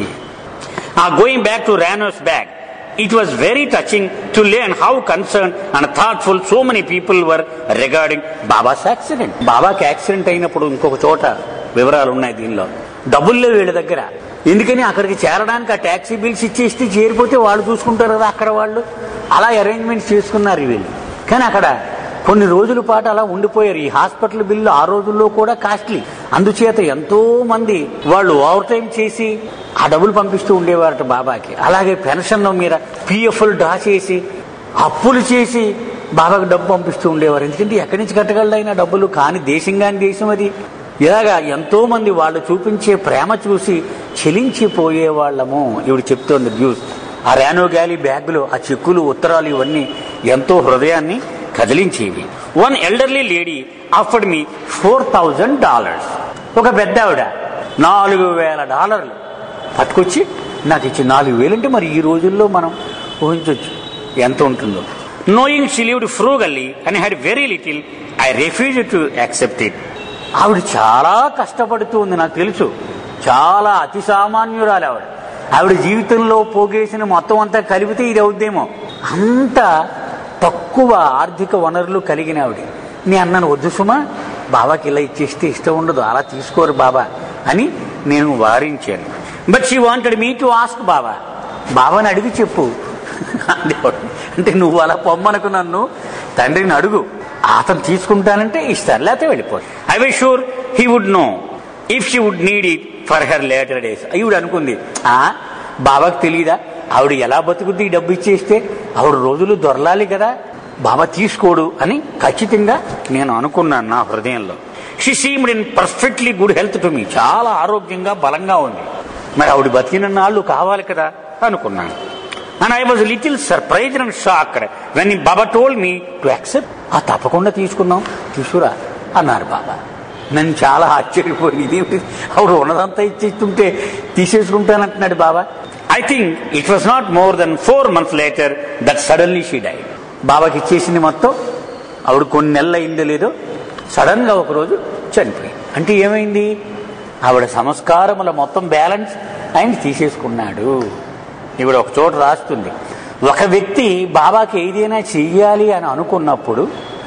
ఆ going back to Rano's back it was very touching to learn how concern and thoughtful so many people were regarding Baba's accident బాబాకి యాక్సిడెంట్ అయినప్పుడు ఇంకొక చోట వివరాలు ఉన్నాయి దీనిలో డబ్బులు లేవు వీళ్ళ దగ్గర ఎందుకని అక్కడికి చేరడానికి ఆ ట్యాక్సీ బిల్స్ ఇచ్చేస్తే చేరిపోతే వాళ్ళు చూసుకుంటారు కదా అక్కడ వాళ్ళు అలా అరేంజ్మెంట్స్ చేసుకున్నారు వీళ్ళు కానీ అక్కడ కొన్ని రోజుల పాటు అలా ఉండిపోయారు ఈ హాస్పిటల్ బిల్లు ఆ రోజుల్లో కూడా కాస్ట్లీ అందుచేత ఎంతో మంది వాళ్ళు ఓవర్ టైం చేసి ఆ డబ్బులు పంపిస్తూ ఉండేవారట బాబాకి అలాగే పెన్షన్ మీద పిఎఫ్లు డ్రా చేసి అప్పులు చేసి బాబాకి డబ్బు పంపిస్తూ ఉండేవారు ఎందుకంటే ఎక్కడి నుంచి కట్టగలడు ఆయన డబ్బులు కాని దేశం కాని దేశం అది ఇలాగా ఎంతో మంది వాళ్ళు చూపించే ప్రేమ చూసి చెలించిపోయే వాళ్ళము ఇవిడు చెప్తోంది న్యూస్ ఆ రానో గ్యాలీ బ్యాగులు ఆ చెక్కులు ఉత్తరాలు ఇవన్నీ ఎంతో హృదయాన్ని కదిలించేవి one elderly lady offered me four thousand dollars ఒక పెద్ద ఆవిడ నాలుగు వేల డాలర్లు పట్టుకొచ్చి నాకు ఇచ్చి నాలుగు వేలంటే మరి ఈ రోజుల్లో మనం ఊహించవచ్చు ఎంత ఉంటుందో knowing she lived frugally and had very little I refuse to accept it ఆవిడ చాలా కష్టపడుతూ ఉంది నాకు తెలుసు చాలా అతి సామాన్యురాలు ఆవిడ ఆవిడ జీవితంలో పోగేసిన మొత్తం అంతా కలిపితే ఇది అవుద్దేమో అంత తక్కువ ఆర్థిక వనరులు కలిగిన ఆవిడ నీ అన్నాను వద్దు సుమా బాబాకి ఇలా ఇచ్చేస్తే ఇష్టం ఉండదు అలా తీసుకోరు బాబా అని నేను వారించాను but she wanted me to ask Baba బాబాని అడిగి చెప్పు అనేవాడు. అంటే నువ్వు అలా పొమ్మనకు నన్ను తండ్రిని అడుగు అతను తీసుకుంటానంటే ఇస్తారు లేకపోతే వెళ్ళిపోయి I why sure he would know if she would need it for her later days ఈవిడ అనుకుంది ఆ బాబాకు తెలియదా ఆవిడ ఎలా బతుకుద్ది ఈ డబ్బు ఇచ్చేస్తే ఆవిడ రోజులు దొరలాలి కదా బాబా తీసుకోడు అని ఖచ్చితంగా నేను అనుకున్నాను నా హృదయంలో she seemed in perfectly good health to me చాలా ఆరోగ్యంగా బలంగా ఉంది మరి ఆవిడ బతికిన నాళ్ళు కావాలి కదా అనుకున్నాను and I was little surprise and shock when Baba told me to accept ఆ తప్పకుండా తీసుకున్నాం తీసుకురా అన్నారు బాబా నన్ను చాలా ఆశ్చర్యపోయింది ఇదేమిటి ఆవిడ ఉన్నదంతా ఇచ్చేస్తుంటే తీసేసుకుంటానంటున్నాడు Baba I think it was not more than four months later that suddenly she die బాబాకి ఇచ్చేసింది మొత్తం ఆవిడ కొన్ని నెలలు అయిందో లేదో సడన్ గా ఒకరోజు చనిపోయింది అంటే ఏమైంది ఆవిడ సంస్కారముల మొత్తం బ్యాలెన్స్ ఆయన తీసేసుకున్నాడు ఇప్పుడు ఒక చోట రాస్తుంది ఒక వ్యక్తి బాబాకి ఏదైనా చెయ్యాలి అని అనుకున్నప్పుడు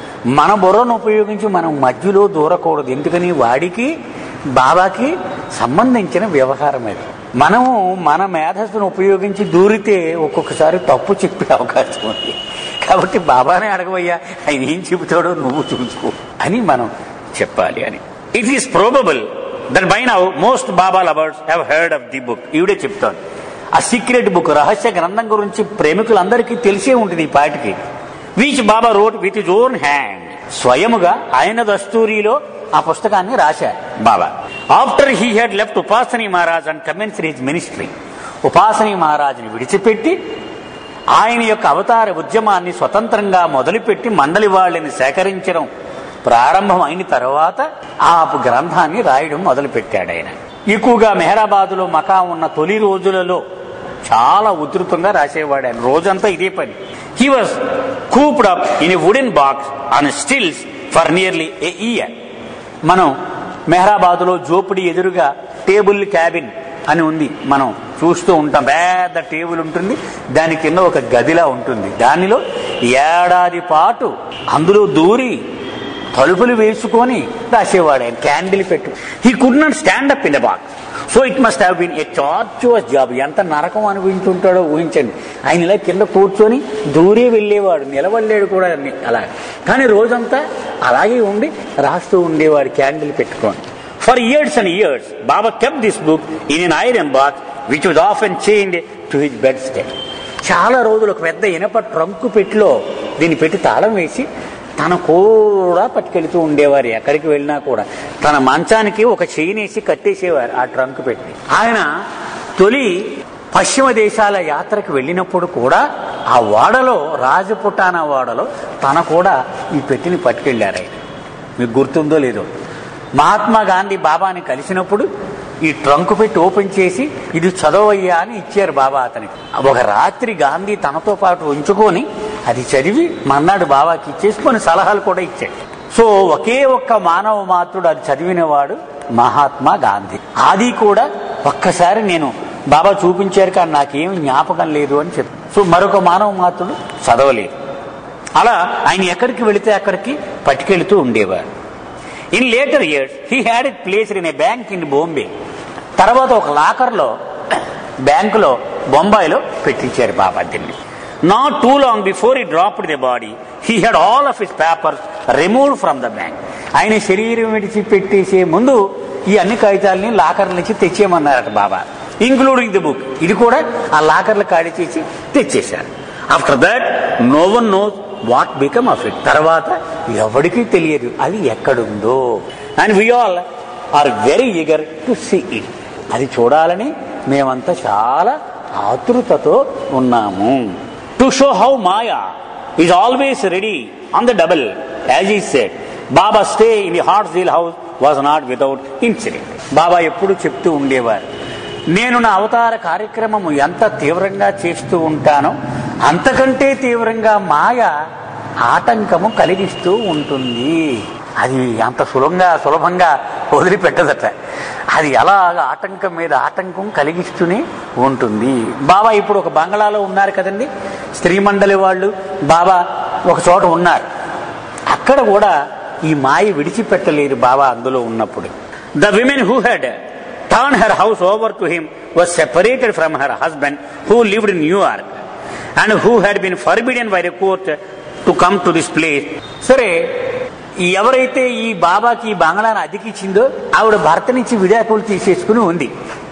మన బుర్రను ఉపయోగించి మనం మధ్యలో దూరకూడదు ఎందుకని వాడికి బాబాకి సంబంధించిన వ్యవహారం అది మనము మన మేధస్సును ఉపయోగించి దూరితే ఒక్కొక్కసారి తప్పు చెప్పే అవకాశం ఉంది కాబట్టి బాబానే అడగవయ్యా ఆయన ఏం చెబుతాడో నువ్వు చూసుకో అని మనం చెప్పాలి అని it is probable that by now most Baba lovers have heard of the book ఈవిడే చెప్తాను ఆ సీక్రెట్ బుక్ రహస్య గ్రంథం గురించి ప్రేమికులందరికీ తెలిసే ఉంటుంది ఈ పాటికి which Baba wrote with his own hand స్వయముగా ఆయన దస్తూరిలో ఆ పుస్తకాన్ని రాశారు Baba after he had left Upasni Maharaj and commence his ministry Upasni మహారాజుని విడిచిపెట్టి ఆయన యొక్క అవతార ఉద్యమాన్ని స్వతంత్రంగా మొదలుపెట్టి మండలి వాళ్ళని సేకరించడం ప్రారంభం అయిన తర్వాత ఆ గ్రంథాన్ని రాయడం మొదలుపెట్టాడు ఆయన ఎక్కువగా మెహరాబాదులో మకా ఉన్న తొలి రోజులలో చాలా ఉధృతంగా రాసేవాడు ఆయన రోజంతా ఇదే పని he was cooped up in a wooden box on stilts for nearly a year మనం మెహరాబాదులో జోపిడి ఎదురుగా టేబుల్ క్యాబిన్ అని ఉంది మనం చూస్తూ ఉంటాం పెద్ద టేబుల్ ఉంటుంది దాని కింద ఒక గదిలా ఉంటుంది దానిలో ఏడాది పాటు అందులో దూరి తలుపులు వేసుకొని రాసేవాడు ఆయన క్యాండిల్ పెట్టు he could not stand up in the box so it must have been a tortuous job ఎంత నరకం అనుభవించుంటాడో ఊహించండి ఆయన ఇలా కింద కూర్చొని దూరే వెళ్ళేవాడు నిలబడలేడు కూడా అన్ని అలా కానీ రోజంతా అలాగే ఉండి రాస్తూ ఉండేవాడు క్యాండిల్ పెట్టుకొని for years and years Baba kept this book in an iron box which was off and chained to his bedstead చాలా రోజులు ఒక పెద్ద ఇనప ట్రంకు పెట్టిలో దీన్ని పెట్టి తాళం వేసి తన కూడా పట్టుకెళ్తూ ఉండేవారు ఎక్కడికి వెళ్ళినా కూడా తన మంచానికి ఒక చెయ్యినేసి కట్టేసేవారు ఆ ట్రంక్ పెట్టి ఆయన తొలి పశ్చిమ దేశాల యాత్రకు వెళ్ళినప్పుడు కూడా ఆ వాడలో రాజపుటానా వాడలో తన కూడా ఈ పెట్టిని పట్టుకెళ్ళారు ఆయన మీకు గుర్తుందో లేదో మహాత్మా గాంధీ బాబాని కలిసినప్పుడు ఈ ట్రంక్ పెట్టి ఓపెన్ చేసి ఇది చదవయ్యా అని ఇచ్చారు బాబా అతనికి ఒక రాత్రి గాంధీ తనతో పాటు ఉంచుకొని అది చదివి మన్నాడు బాబాకి ఇచ్చేసుకొని సలహాలు కూడా ఇచ్చాడు సో ఒకే ఒక్క మానవ మాత్రుడు అది చదివినవాడు మహాత్మా గాంధీ అది కూడా ఒక్కసారి నేను బాబా చూపించారు కానీ నాకేం జ్ఞాపకం లేదు అని చెప్పి సో మరొక మానవ మాత్రుడు చదవలేదు అలా ఆయన ఎక్కడికి వెళితే అక్కడికి పట్టుకెళ్తూ ఉండేవారు in later years he had it place in a bank in Bombay తర్వాత ఒక లాకర్లో బ్యాంకులో బొంబాయిలో పెట్టించారు బాబా దీన్ని not too long before he dropped the body he had all of his papers removed from the bank ఆయన శరీరం విడిచి పెట్టేసే ముందు ఈ అన్ని కాగితాలని లాకర్ నుంచి తెచ్చేయమన్నారట బాబా ఇంక్లూడింగ్ ది బుక్ ఇది కూడా ఆ లాకర్లు ఖాళీ చేసి తెచ్చేశారు after that no one knows what become of it తర్వాత ఎవరికీ తెలియదు అది ఎక్కడుందో and we all are very eager to see it అది చూడాలని మేమంతా చాలా ఆతృతతో ఉన్నాము to show how maya is always ready on the double as he said Baba stay in the heart zeal house was not without incident బాబా ఎప్పుడు చెప్తూ ఉండేవారు నేను నా అవతార కార్యక్రమము ఎంత తీవ్రంగా చేస్తూ ఉంటానో అంతకంటే తీవ్రంగా మాయ ఆటంకము కలిగిస్తూ ఉంటుంది అది అంత సులభంగా సులభంగా వదిలిపెట్టదట అది ఎలాగ ఆటంకం మీద ఆటంకం కలిగిస్తూనే ఉంటుంది బాబా ఇప్పుడు ఒక బంగ్లాలో ఉన్నారు కదండి స్త్రీ మండలి వాళ్ళు బాబా ఒక చోట ఉన్నారు అక్కడ కూడా ఈ మాయ విడిచిపెట్టలేరు బాబా అందులో ఉన్నప్పుడు the women who had turn her house over to him was separated from her husband who lived in New York and who had been forbidden by the court to come to this place సరే ఈ ఎవరైతే ఈ బాబాకి ఈ బంగ్లాను అతికిచ్చిందో ఆవిడ భర్త నుంచి విడాకులు తీసేసుకుని ఉంది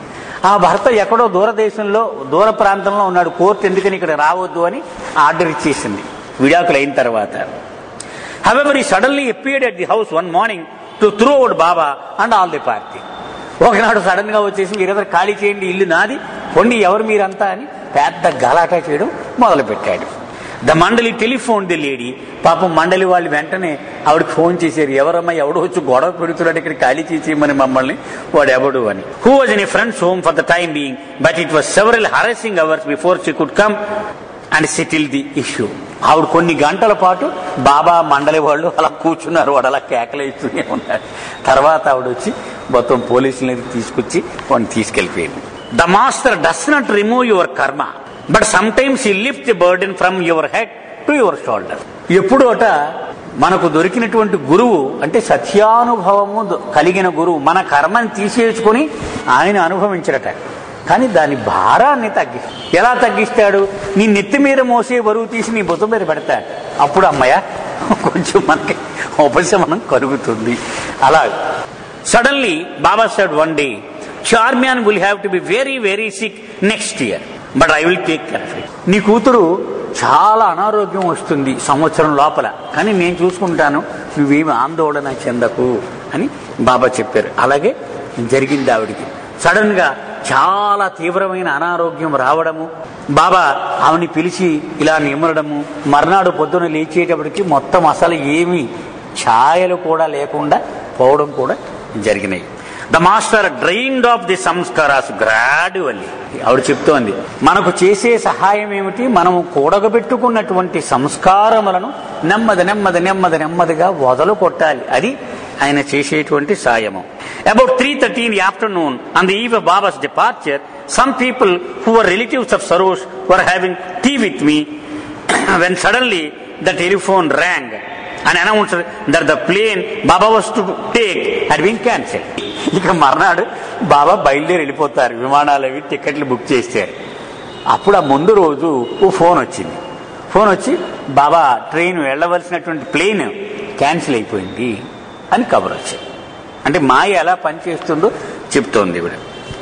ఆ భర్త ఎక్కడో దూరదేశంలో దూర ప్రాంతంలో ఉన్నాడు కోర్టు ఎందుకని ఇక్కడ రావద్దు అని ఆర్డర్ ఇచ్చేసింది విడాకులు అయిన తర్వాత however he suddenly appeared at the house one morning to throw out Baba and all the party ఒకనాడు సడన్ గా వచ్చేసి మీరెవరు ఖాళీ చేయండి ఇల్లు నాది పొండి ఎవరు మీరంతా అని పెద్ద గలాటా చేయడం మొదలు పెట్టాడు ద మండలి టెలిఫోన్ ది లేడీ పాపం మండలి వాళ్ళు వెంటనే ఆవిడకి ఫోన్ చేశారు ఎవరమ్మా ఎవడో వచ్చి గొడవ పెడుతున్నాడు ఇక్కడ ఖాళీ చేసేయమని మమ్మల్ని వాడు ఎవడు అని who was in a friend's home for the time being but it was several harassing hours before she could come and settle the issue ఆవిడ కొన్ని గంటల పాటు బాబా మండలి వాళ్ళు అలా కూర్చున్నారు వాడు అలా కేకలేస్తూనే ఉన్నాడు తర్వాత ఆవిడ వచ్చి మొత్తం పోలీసులని తీసుకొచ్చి వాడిని తీసుకెళ్ళిపోయింది the master does not remove your karma but some times he lift the burden from your head to your shoulder ఎప్పుడు అట మనకు దొరికినటువంటి గురువు అంటే సత్యానుభవము దొ- కలిగిన గురువు మన కర్మని తీసేసుకుని ఆయన అనుభవించడట కానీ దాని భారాన్ని తగ్గి ఎలా తగ్గిస్తాడు నీ నెత్తి మీద మోసే బరువు తీసి నీ భుజం మీద పెడతాడు అప్పుడు అమ్మయ్య కొంచెం మనకి ఉపశమనం కలుగుతుంది అలా suddenly Baba said one day Charmian will have to be very very sick next year but I will take care of it నీ కూతురు చాలా అనారోగ్యం వస్తుంది సంవత్సరం లోపల కానీ నేను చూసుకుంటాను నువ్వేమి ఆందోళన చెందకు అని బాబా చెప్పారు అలాగే జరిగింది ఆవిడికి సడన్ గా చాలా తీవ్రమైన అనారోగ్యం రావడము బాబా ఆవిని పిలిచి ఇలా నిమ్మడము మర్నాడు పొద్దున లేచేటప్పటికి మొత్తం అసలు ఏమీ ఛాయలు కూడా లేకుండా పోవడం కూడా జరిగినాయి the master drained off the sanskaras gradually ఆవిడ చెప్తోంది మనకు చేసే సహాయం ఏమిటి మనము కూడగబెట్టుకున్నటువంటి సంస్కారములను నెమ్మది నెమ్మది నెమ్మది నెమ్మదిగా వదలు కొట్టాలి అది ఆయన చేసేటువంటి సాయము about three thirty in the afternoon on the eve of Baba's departure some people who are relatives of Sarosh were having tea with me when suddenly the telephone rang and announced that the plane Baba was to take had been cancelled. ఇక మర్నాడు బాబా బయలుదేరి వెళ్ళిపోతారు విమానాలు అవి టికెట్లు బుక్ చేశారు అప్పుడు ఆ ముందు రోజు ఓ ఫోన్ వచ్చింది ఫోన్ వచ్చి బాబా ట్రైన్ వెళ్ళవలసినటువంటి ప్లేన్ క్యాన్సిల్ అయిపోయింది అని కబర్ వచ్చింది అంటే మాయ ఎలా పనిచేస్తుందో చెప్తోంది ఇవిడ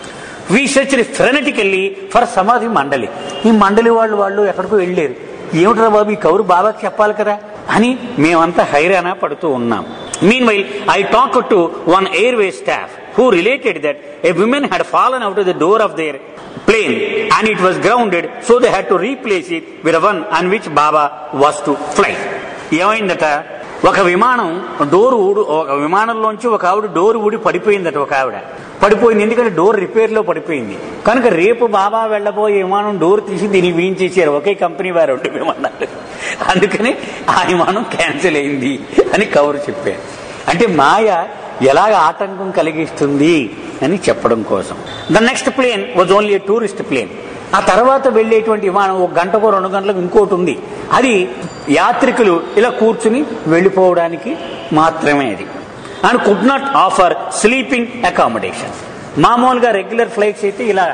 వి సెర్చ్ ఫ్రెనటికల్లీ ఫర్ సమాధి మండలి ఈ మండలి వాళ్ళు వాళ్ళు ఎక్కడికో వెళ్ళారు ఏమిట్రా బాబు ఈ కౌరు బాబాకి చెప్పాలి కదా అని మేమంతా హైరానా పడుతూ ఉన్నాం meanwhile I talk to one airway staff who related that a women had fallen out the door of their plane and it was grounded so they had to replace it with one and which Baba was to fly ఏమైందట ఒక విమానం డోరు ఊడు ఒక విమానంలోంచి ఒక ఆవిడ డోరు ఊడి పడిపోయిందట ఒక ఆవిడ పడిపోయింది ఎందుకంటే డోర్ రిపేర్ లో పడిపోయింది కనుక రేపు బాబా వెళ్ళబోయే విమానం డోర్ తీసి దీన్ని వీయించేసారు ఒకే కంపెనీ వారు రెండు విమానాలు అందుకని ఆ విమానం క్యాన్సిల్ అయింది అని కవర్ చెప్పారు అంటే మాయ ఎలాగ ఆటంకం కలిగిస్తుంది అని చెప్పడం కోసం the next plane was only a tourist plane ఆ తర్వాత వెళ్ళేటువంటి విమానం ఒక గంటకో రెండు గంటలకు ఇంకోటి ఉంది అది యాత్రికులు ఇలా కూర్చుని వెళ్ళిపోవడానికి మాత్రమే అది and could not offer sleeping accommodation మామూలుగా రెగ్యులర్ ఫ్లైట్స్ అయితే ఇలా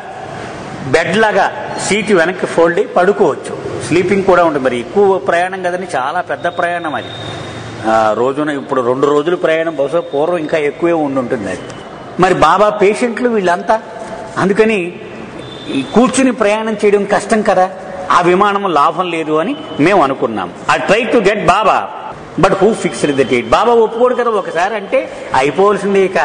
బెడ్ లాగా సీటు వెనక్కి ఫోల్డ్ అయి పడుకోవచ్చు స్లీపింగ్ కూడా ఉంటుంది మరి ఎక్కువ ప్రయాణం కదని చాలా పెద్ద ప్రయాణం అది ఆ, రోజున ఇప్పుడు రెండు రోజులు ప్రయాణం బహుశా పూర్వం ఇంకా ఎక్కువే ఉండి ఉంటుంది అది మరి బాబా పేషెంట్లు వీళ్ళంతా అందుకని ఈ కూర్చుని ప్రయాణం చేయడం కష్టం కదా ఆ విమానం లాభం లేదు అని మేము అనుకున్నాం I try to get Baba but who fixed the date Baba ఒప్పుకోడు కదా ఒకసారి అంటే అయిపోవలసిందే ఇక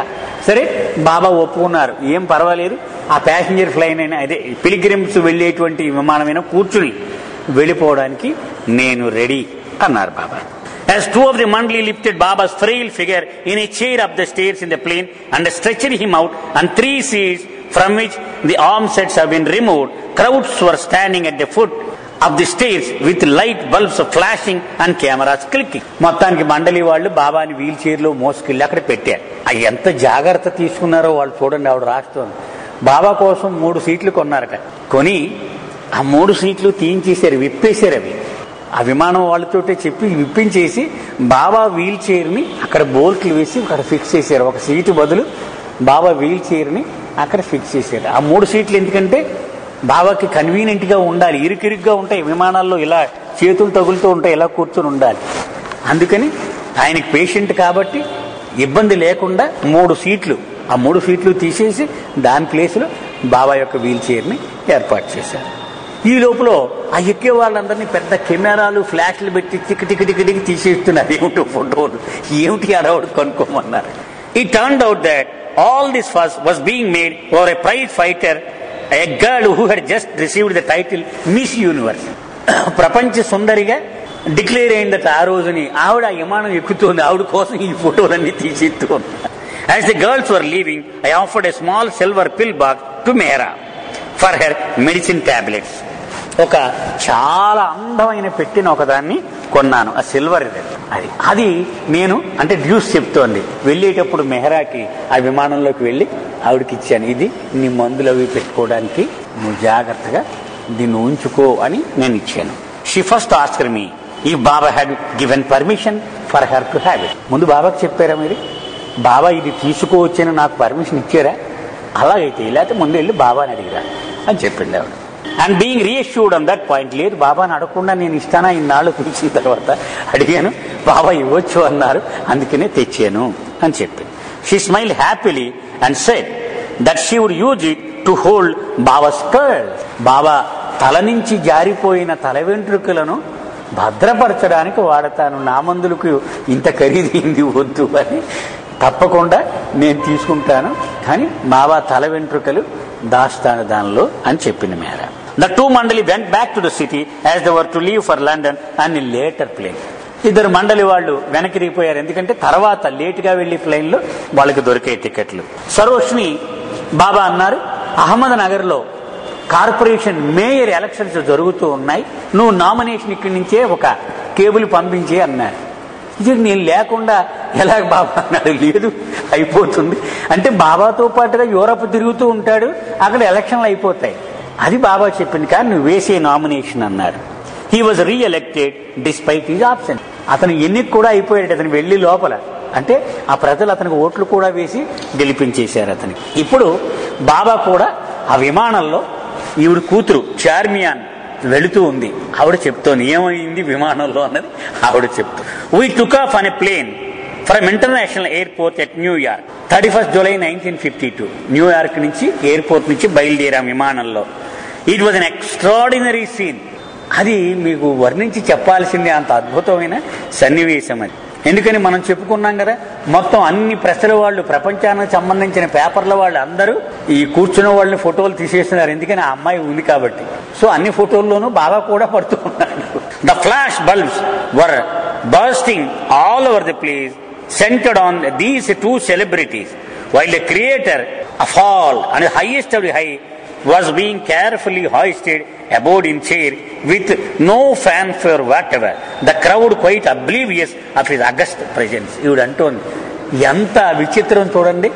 సరే బాబా ఒప్పుకున్నారు ఏం పర్వాలేదు ఆ ప్యాసింజర్ ఫ్లైన్ అయినా అదే పిలిగ్రిమ్స్ వెళ్ళేటువంటి విమానమైనా కూర్చుని వెళ్ళిపోవడానికి నేను రెడీ అన్నారు బాబా As two of the mandali lifted Baba's frail figure in a chair up the stairs in the plane and stretched him out, and three seats from which the arm sets have been removed, crowds were standing at the foot of the stairs with light bulbs flashing and cameras clicking. మొత్తానికి మండలి వాళ్ళు బాబాని వీల్ చైర్ లో మోసుకెళ్ళి అక్కడ పెట్టారు అవి ఎంత జాగ్రత్త తీసుకున్నారో వాళ్ళు చూడండి ఆవిడ రాస్తుంది బాబా కోసం మూడు సీట్లు కొన్నారట కొని ఆ మూడు సీట్లు తీయించేశారు విప్పేశారు అవి ఆ విమానం వాళ్ళతోటే చెప్పి విప్పించేసి బాబా వీల్ చైర్ని అక్కడ బోల్ట్లు వేసి అక్కడ ఫిక్స్ చేశారు ఒక సీటు బదులు బాబా వీల్ చైర్ని అక్కడ ఫిక్స్ చేశారు ఆ మూడు సీట్లు ఎందుకంటే బాబాకి కన్వీనియంట్గా ఉండాలి ఇరుకిరుగ్గా ఉంటాయి విమానాల్లో ఇలా చేతులు తగులుతూ ఉంటాయి ఇలా కూర్చొని ఉండాలి అందుకని ఆయనకి పేషెంట్ కాబట్టి ఇబ్బంది లేకుండా మూడు సీట్లు ఆ మూడు సీట్లు తీసేసి దాని ప్లేస్లో బాబా యొక్క వీల్ చైర్ని ఏర్పాటు చేశారు ఈ లోపల ఆ ఎక్కే వాళ్ళందరినీ పెద్ద కెమెరాలు ఫ్లాష్లు పెట్టి టిక్ టిక్ టిక్ టిక్ తీసేస్తున్నారు ఏమిటో ఫోటోలు ఏమిటి అడవుడు కొనుక్కోమన్నారు ఈ turn out that all this fuss was being made over a prize fighter a girl who had just received the title Miss Universe ప్రపంచ సుందరిగా డిక్లేర్ అయిందట ఆ రోజుని ఆవిడ ఆ విమానం ఎక్కుతోంది ఆవిడ కోసం ఈ ఫోటోలన్నీ తీసేస్తూ As the girls were leaving, I offered a small silver pill box to Mehra for her medicine tablets. ఒక చాలా అందమైన పెట్టిన ఒకదాన్ని కొన్నాను ఆ సిల్వర్ ఇది అది అది నేను అంటే డ్యూస్ చెప్తోంది వెళ్ళేటప్పుడు మెహరాకి ఆ విమానంలోకి వెళ్ళి ఆవిడకి ఇచ్చాను ఇది నీ మందులు అవి పెట్టుకోవడానికి నువ్వు జాగ్రత్తగా దీన్ని ఉంచుకో అని నేను ఇచ్చాను she first asked me if Baba had given permission for her to have it ముందు బాబాకి చెప్పారా మీరు బాబా ఇది తీసుకోవచ్చని నాకు పర్మిషన్ ఇచ్చారా అలాగైతే లేకపోతే ముందు వెళ్ళి బాబాని అడిగిరా అని చెప్పింది ఆవిడ and being reassured on that point లేదు బాబాని అడగకుండా నేను ఇస్తానా ఇన్నాళ్ళు పిలిచిన తర్వాత అడిగాను బాబా ఇవ్వచ్చు అన్నారు అందుకనే తెచ్చాను అని చెప్పింది she smile happily and said that she would use it to hold Baba scarf Baba తల నుంచి జారిపోయిన తల వెంట్రుకలను భద్రపరచడానికి వాడతాను నా మందులకు ఇంత ఖరీదైంది వద్దు అని తప్పకుండా నేను తీసుకుంటాను కానీ బాబా తల వెంట్రుకలు దాస్తాను దానిలో అని చెప్పింది Mehera the two mandali went back to the city as the were to leave for London and later plane ఇద్దరు మండలి వాళ్ళు వెనక్కి దిగిపోయారు ఎందుకంటే తర్వాత లేటుగా వెళ్లి ప్లేన్లో వాళ్ళకి దొరికే టికెట్లు సరోష్ని బాబా అన్నారు అహ్మద్ నగర్లో కార్పొరేషన్ మేయర్ ఎలక్షన్స్ జరుగుతూ ఉన్నాయి నువ్వు నామినేషన్ ఇక్కడి నుంచే ఒక కేబుల్ పంపించే అన్నారు ఇది నేను లేకుండా ఎలాగ బాబా అన్నాడు లేదు అయిపోతుంది అంటే బాబాతో పాటుగా యూరప్ తిరుగుతూ ఉంటాడు అక్కడ ఎలక్షన్లు అయిపోతాయి అది బాబా చెప్పింది కానీ నువ్వు వేసే నామినేషన్ అన్నారు he was reelected despite is option అతను ఎన్నిక కూడా అయిపోయాడు అతను వెళ్ళి లోపల అంటే ఆ ప్రజలు అతనికి ఓట్లు కూడా వేసి గెలిపించేశారు అతనికి ఇప్పుడు బాబా కూడా ఆ విమానంలో ఈవిడ కూతురు చార్మియాన్ వెళుతూ ఉంది ఆవిడ చెప్తోంది ఏమైంది విమానంలో అన్నది ఆవిడ చెప్తూ we took off on a plane from international airport at New York thirty first July nineteen fifty two New York నుంచి ఎయిర్పోర్ట్ నుంచి బయలుదేరాం విమానంలో it was an extraordinary scene అది మీకు వర్ణించి చెప్పాల్సిందే అంత అద్భుతమైన సన్నివేశం అది ఎందుకని మనం చెప్పుకున్నాం కదా మొత్తం అన్ని ప్రెస్ల వాళ్ళు ప్రపంచానికి సంబంధించిన పేపర్ల వాళ్ళు అందరూ ఈ కూర్చున్న వాళ్ళని ఫోటోలు తీసేస్తున్నారు ఎందుకని ఆ అమ్మాయి ఉంది కాబట్టి సో అన్ని ఫోటోల్లోనూ బాగా కూడా పడుతూ ఉన్నాడు the flash bulbs were bursting all over the place centered on these two celebrities, while the creator of all and the highest of the high was being carefully hoisted aboard in chair with no fanfare whatever. The crowd quite oblivious of his august presence. ఈవిడ అంటోంది ఎంత విచిత్రం చూడండి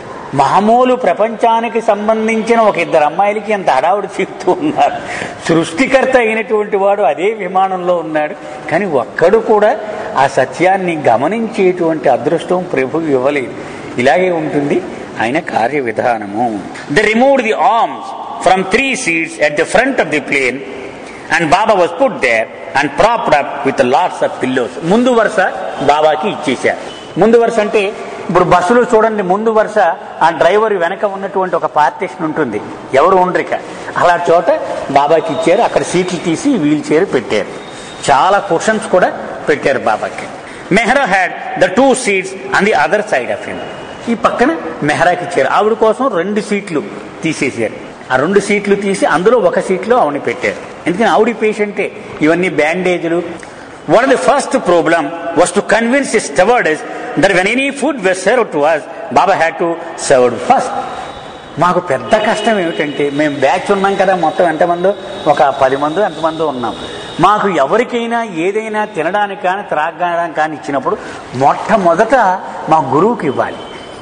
మామూలు ప్రపంచానికి సంబంధించిన ఒక ఇద్దరు అమ్మాయిలకి ఎంత హడావుడి చెప్తూ ఉన్నారు సృష్టికర్త అయినటువంటి వాడు అదే విమానంలో ఉన్నాడు కానీ ఒక్కడు కూడా ఆ సత్యాన్ని గమనించేటువంటి అదృష్టం ప్రభు ఇవ్వలేదు ఇలాగే ఉంటుంది ఆయన కార్య విధానము the remove the arms from three seats at the front of the plane and Baba was put there and propped up with lots of pillows ముందు వరుస బాబాకి ఇచ్చేశారు ముందు వరుస అంటే ఇప్పుడు బస్సులో చూడండి ముందు వరుస ఆ డ్రైవర్ వెనక ఉన్నటువంటి ఒక పార్టీషన్ ఉంటుంది ఎవరు ఉండరిక అలా చోట బాబాకి ఇచ్చారు అక్కడ సీట్లు తీసి వీల్ చైర్ పెట్టారు చాలా క్వశ్చన్స్ కూడా పెట్టారు బాబాకి Mehera had the two seats on the other side of him ఈ పక్కన మెహరాకి ఇచ్చారు ఆవిడ కోసం రెండు సీట్లు తీసేసారు ఆ రెండు సీట్లు తీసి అందులో ఒక సీట్లో ఆవిడని పెట్టారు ఎందుకని ఆవిడ పేషెంటే ఇవన్నీ బ్యాండేజ్లు one of the first problem was to convince the stewardess that when any food was serve to us Baba had to served first మాకు పెద్ద కష్టం ఏమిటంటే మేము బ్యాచ్ ఉన్నాం కదా మొత్తం ఎంతమందో ఒక పది మంది ఎంతమందో ఉన్నాం మాకు ఎవరికైనా ఏదైనా తినడానికి కానీ త్రాగడానికి కానీ ఇచ్చినప్పుడు మొట్టమొదట మా గురువుకి ఇవ్వాలి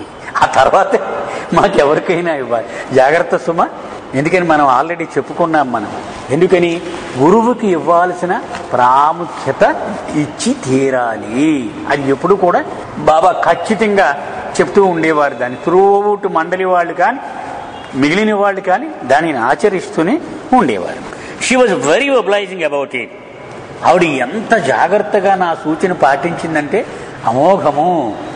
ఆ తర్వాతే మాకు ఎవరికైనా ఇవ్వాలి జాగ్రత్త సుమ ఎందుకని మనం ఆల్రెడీ చెప్పుకున్నాం మనం ఎందుకని గురువుకి ఇవ్వాల్సిన ప్రాముఖ్యత ఇచ్చి తీరాలి అది ఎప్పుడు కూడా బాబా ఖచ్చితంగా చెప్తూ ఉండేవారు దాన్ని త్రూఅవుట్ మండలి వాళ్ళు కానీ మిగిలిన వాళ్ళు కానీ దానిని ఆచరిస్తూనే ఉండేవారు she was very obliging about it ఆవిడ ఎంత జాగ్రత్తగా నా సూచన పాటించిందంటే అమోఘము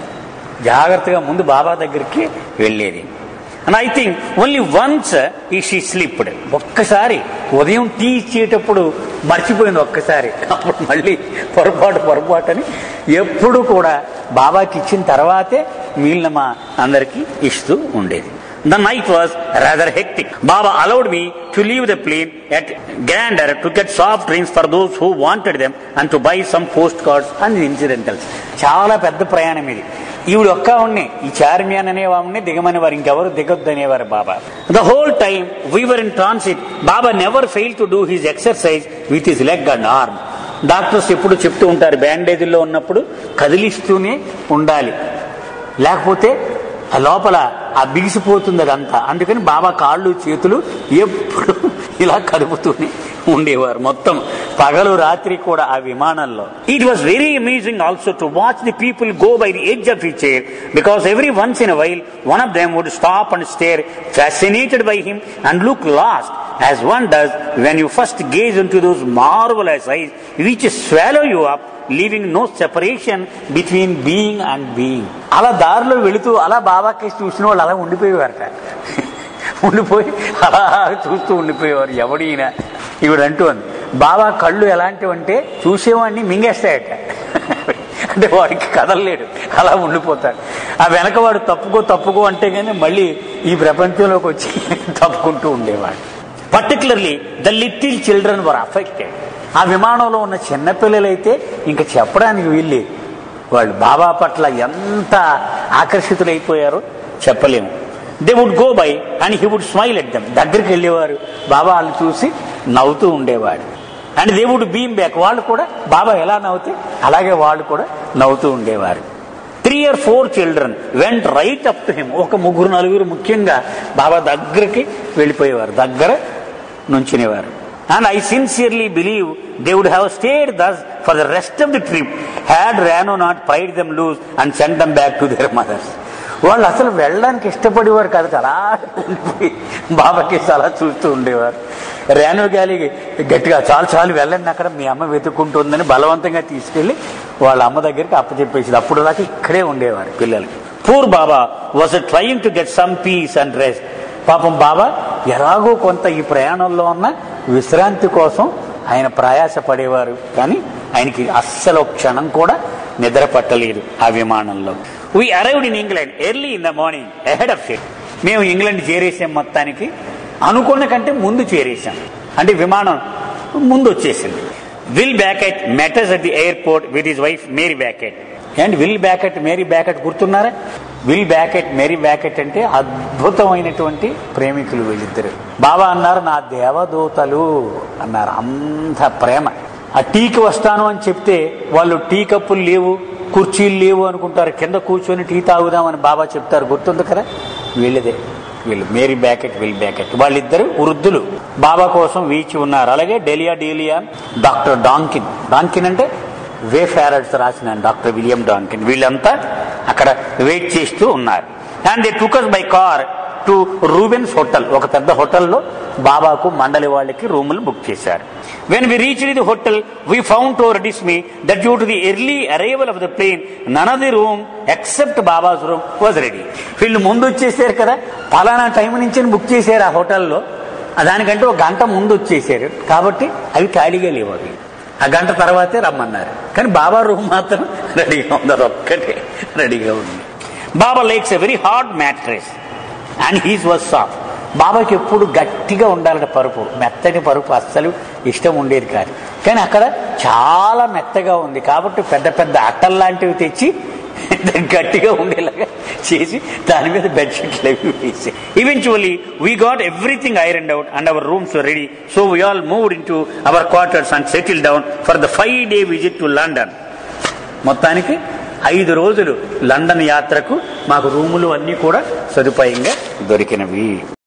జాగ్రత్తగా ముందు బాబా దగ్గరికి వెళ్ళేది and I think only once ఈ షీ స్లిప్డ్ ఒక్కసారి ఉదయం టీ ఇచ్చేటప్పుడు మర్చిపోయింది ఒక్కసారి అప్పుడు మళ్ళీ పొరపాటు పొరపాటు అని ఎప్పుడు కూడా బాబాకి ఇచ్చిన తర్వాతే మిగిలిన మా అందరికీ ఇస్తూ ఉండేది The night was rather hectic. Baba allowed me to leave the plane at Gander to get soft drinks for those who wanted them and to buy some postcards and incidentals. చాలా పెద్ద ప్రయాణం ఇది ఈవిడ ఒక్క ఆవిడ్ని ఈ చార్మియాన్ అనేవాడిని దిగమని వారు ఇంకెవరు దిగొద్దు అనేవారు Baba the whole time we were in transit Baba never fail to do his exercise with his leg and arm doctors ఎప్పుడు చెప్తూ ఉంటారు బ్యాండేజీల్లో ఉన్నప్పుడు కదిలిస్తూనే ఉండాలి లేకపోతే ఆ లోపల ఆ బిగిసిపోతుంది అదంతా అందుకని బాబా కాళ్ళు చేతులు ఎప్పుడు ఇలా కదుపుతూనే ఉండేవారు మొత్తం పగలు రాత్రి కూడా ఆ విమానంలో it was very amazing also to watch the people go by the edge of ఈ chair because every once in while one of them would stop and stare fascinated by him and look lost as one does when you first gaze in to those marvellous eyes which swallow you up leaving no separation between being and being అలా దారిలో వెళుతూ అలా బాబాకి చూసిన వాళ్ళు అలా ఉండిపోయేవారట ఉండిపోయి అలా చూస్తూ ఉండిపోయేవారు ఎవడైనా ఈవిడ అంటోంది బాబా కళ్ళు ఎలాంటివంటే చూసేవాడిని మింగేస్తాయట అంటే వాడికి కదలలేడు అలా ఉండిపోతాడు ఆ వెనక వాడు తప్పుకో తప్పుకో అంటే కానీ మళ్ళీ ఈ ప్రపంచంలోకి వచ్చి తప్పుకుంటూ ఉండేవాడు particularly the little children were affected ఆ విమానంలో ఉన్న చిన్నపిల్లలైతే ఇంకా చెప్పడానికి వీల్లేదు వాళ్ళు బాబా పట్ల ఎంత ఆకర్షితులైపోయారో చెప్పలేము they would go by and he would smile at them దగ్గరికి వెళ్ళేవారు బాబా వాళ్ళు చూసి నవ్వుతూ ఉండేవాడు and they would beam back వాళ్ళు కూడా బాబా ఎలా నవ్వుతే అలాగే వాళ్ళు కూడా నవ్వుతూ ఉండేవారు three or four children went right up to him ఒక ముగ్గురు నలుగురు ముఖ్యంగా బాబా దగ్గరికి వెళ్ళిపోయేవారు దగ్గర నుంచునేవారు and I sincerely believe they would have stayed thus for the rest of the trip had ర్యానో not pried them loose and send them back to their mothers వాళ్ళు అసలు వెళ్ళడానికి ఇష్టపడేవారు కాదు అలా ఉండిపోయి బాబాకి అలా చూస్తూ ఉండేవారు రేణు గాలి గట్టిగా చాలు చాలు వెళ్ళండి అక్కడ మీ అమ్మ వెతుక్కుంటుందని బలవంతంగా తీసుకెళ్లి వాళ్ళ అమ్మ దగ్గరికి అప్పచెప్పేసింది అప్పుడు దాకా ఇక్కడే ఉండేవారు పిల్లలు poor Baba was trying to get some peace and rest పాపం బాబా ఎలాగో కొంత ఈ ప్రయాణంలో ఉన్న విశ్రాంతి కోసం ఆయన ప్రయాస పడేవారు కానీ ఆయనకి అస్సలు క్షణం కూడా నిద్ర పట్టలేదు ఆ విమానంలో we arrived in England early in the morning ahead of షిట్ మేము ఇంగ్లాండ్ చేరేసాం మొత్తానికి అనుకున్న కంటే ముందు చేరేసాం అంటే విమానం ముందు వచ్చేసింది Will Backett met us at the airport with his wife Mary Backett and Will Backett Mary Backett గుర్తున్నారా విల్ బ్యాకెట్ మేరీ బ్యాకెట్ అంటే అద్భుతమైనటువంటి ప్రేమికులు వీళ్ళిద్దరు బాబా అన్నారు నా దేవదూతలు అన్నారు అంత ప్రేమ ఆ టీకి వస్తాను అని చెప్తే వాళ్ళు టీ కప్పులు లేవు కుర్చీలు లేవు అనుకుంటారు కింద కూర్చొని టీ తాగుదామని బాబా చెప్తారు గుర్తుంది కదా వీళ్ళదే వీళ్ళు మేరీ బ్యాకెట్ విల్ బ్యాకెట్ వాళ్ళిద్దరు వృద్ధులు బాబా కోసం వీచి ఉన్నారు అలాగే డెలియా డేలియా డాక్టర్ డాంకిన్ డాంకిన్ అంటే వే ఫేరడ్స్ రాసిన డాక్టర్ విలియం డాంకిన్ వీళ్ళంతా అక్కడ వెయిట్ చేస్తూ ఉన్నారు and they took us by car to Rubens hotel ఒక పెద్ద హోటల్లో బాబాకు మండలి వాళ్ళకి రూములు బుక్ చేశారు when we reach the hotel we found to dismay that due to the early arrival of the plane none of the room except Baba's room was ready వీళ్ళు ముందు వచ్చేసారు కదా పలానా టైం నుంచి బుక్ చేశారు ఆ హోటల్లో దానికంటే ఒక గంట ముందు వచ్చేసారు కాబట్టి అవి ఖాళీగా లేవు అవి ఆ గంట తర్వాతే రమ్మన్నారు కానీ బాబా రూమ్ మాత్రం రెడీగా ఉంది అది ఒక్కటే రెడీగా ఉంది Baba likes a very hard mattress and his was soft బాబాకి ఎప్పుడు గట్టిగా ఉండాలట పరుపు మెత్తటి పరుపు అస్సలు ఇష్టం ఉండేది కాదు కానీ అక్కడ చాలా మెత్తగా ఉంది కాబట్టి పెద్ద పెద్ద అట్టలు లాంటివి తెచ్చి గట్టిగా ఉండేలాగా చేసి దాని మీద బెడ్షీట్లు అవి వేసి eventually we got everything iron out and our rooms ready so we all moved in to our quarters and settle down for the five day visit to London మొత్తానికి ఐదు రోజులు లండన్ యాత్రకు మాకు రూములు అన్నీ కూడా సదుపాయంగా దొరికినవి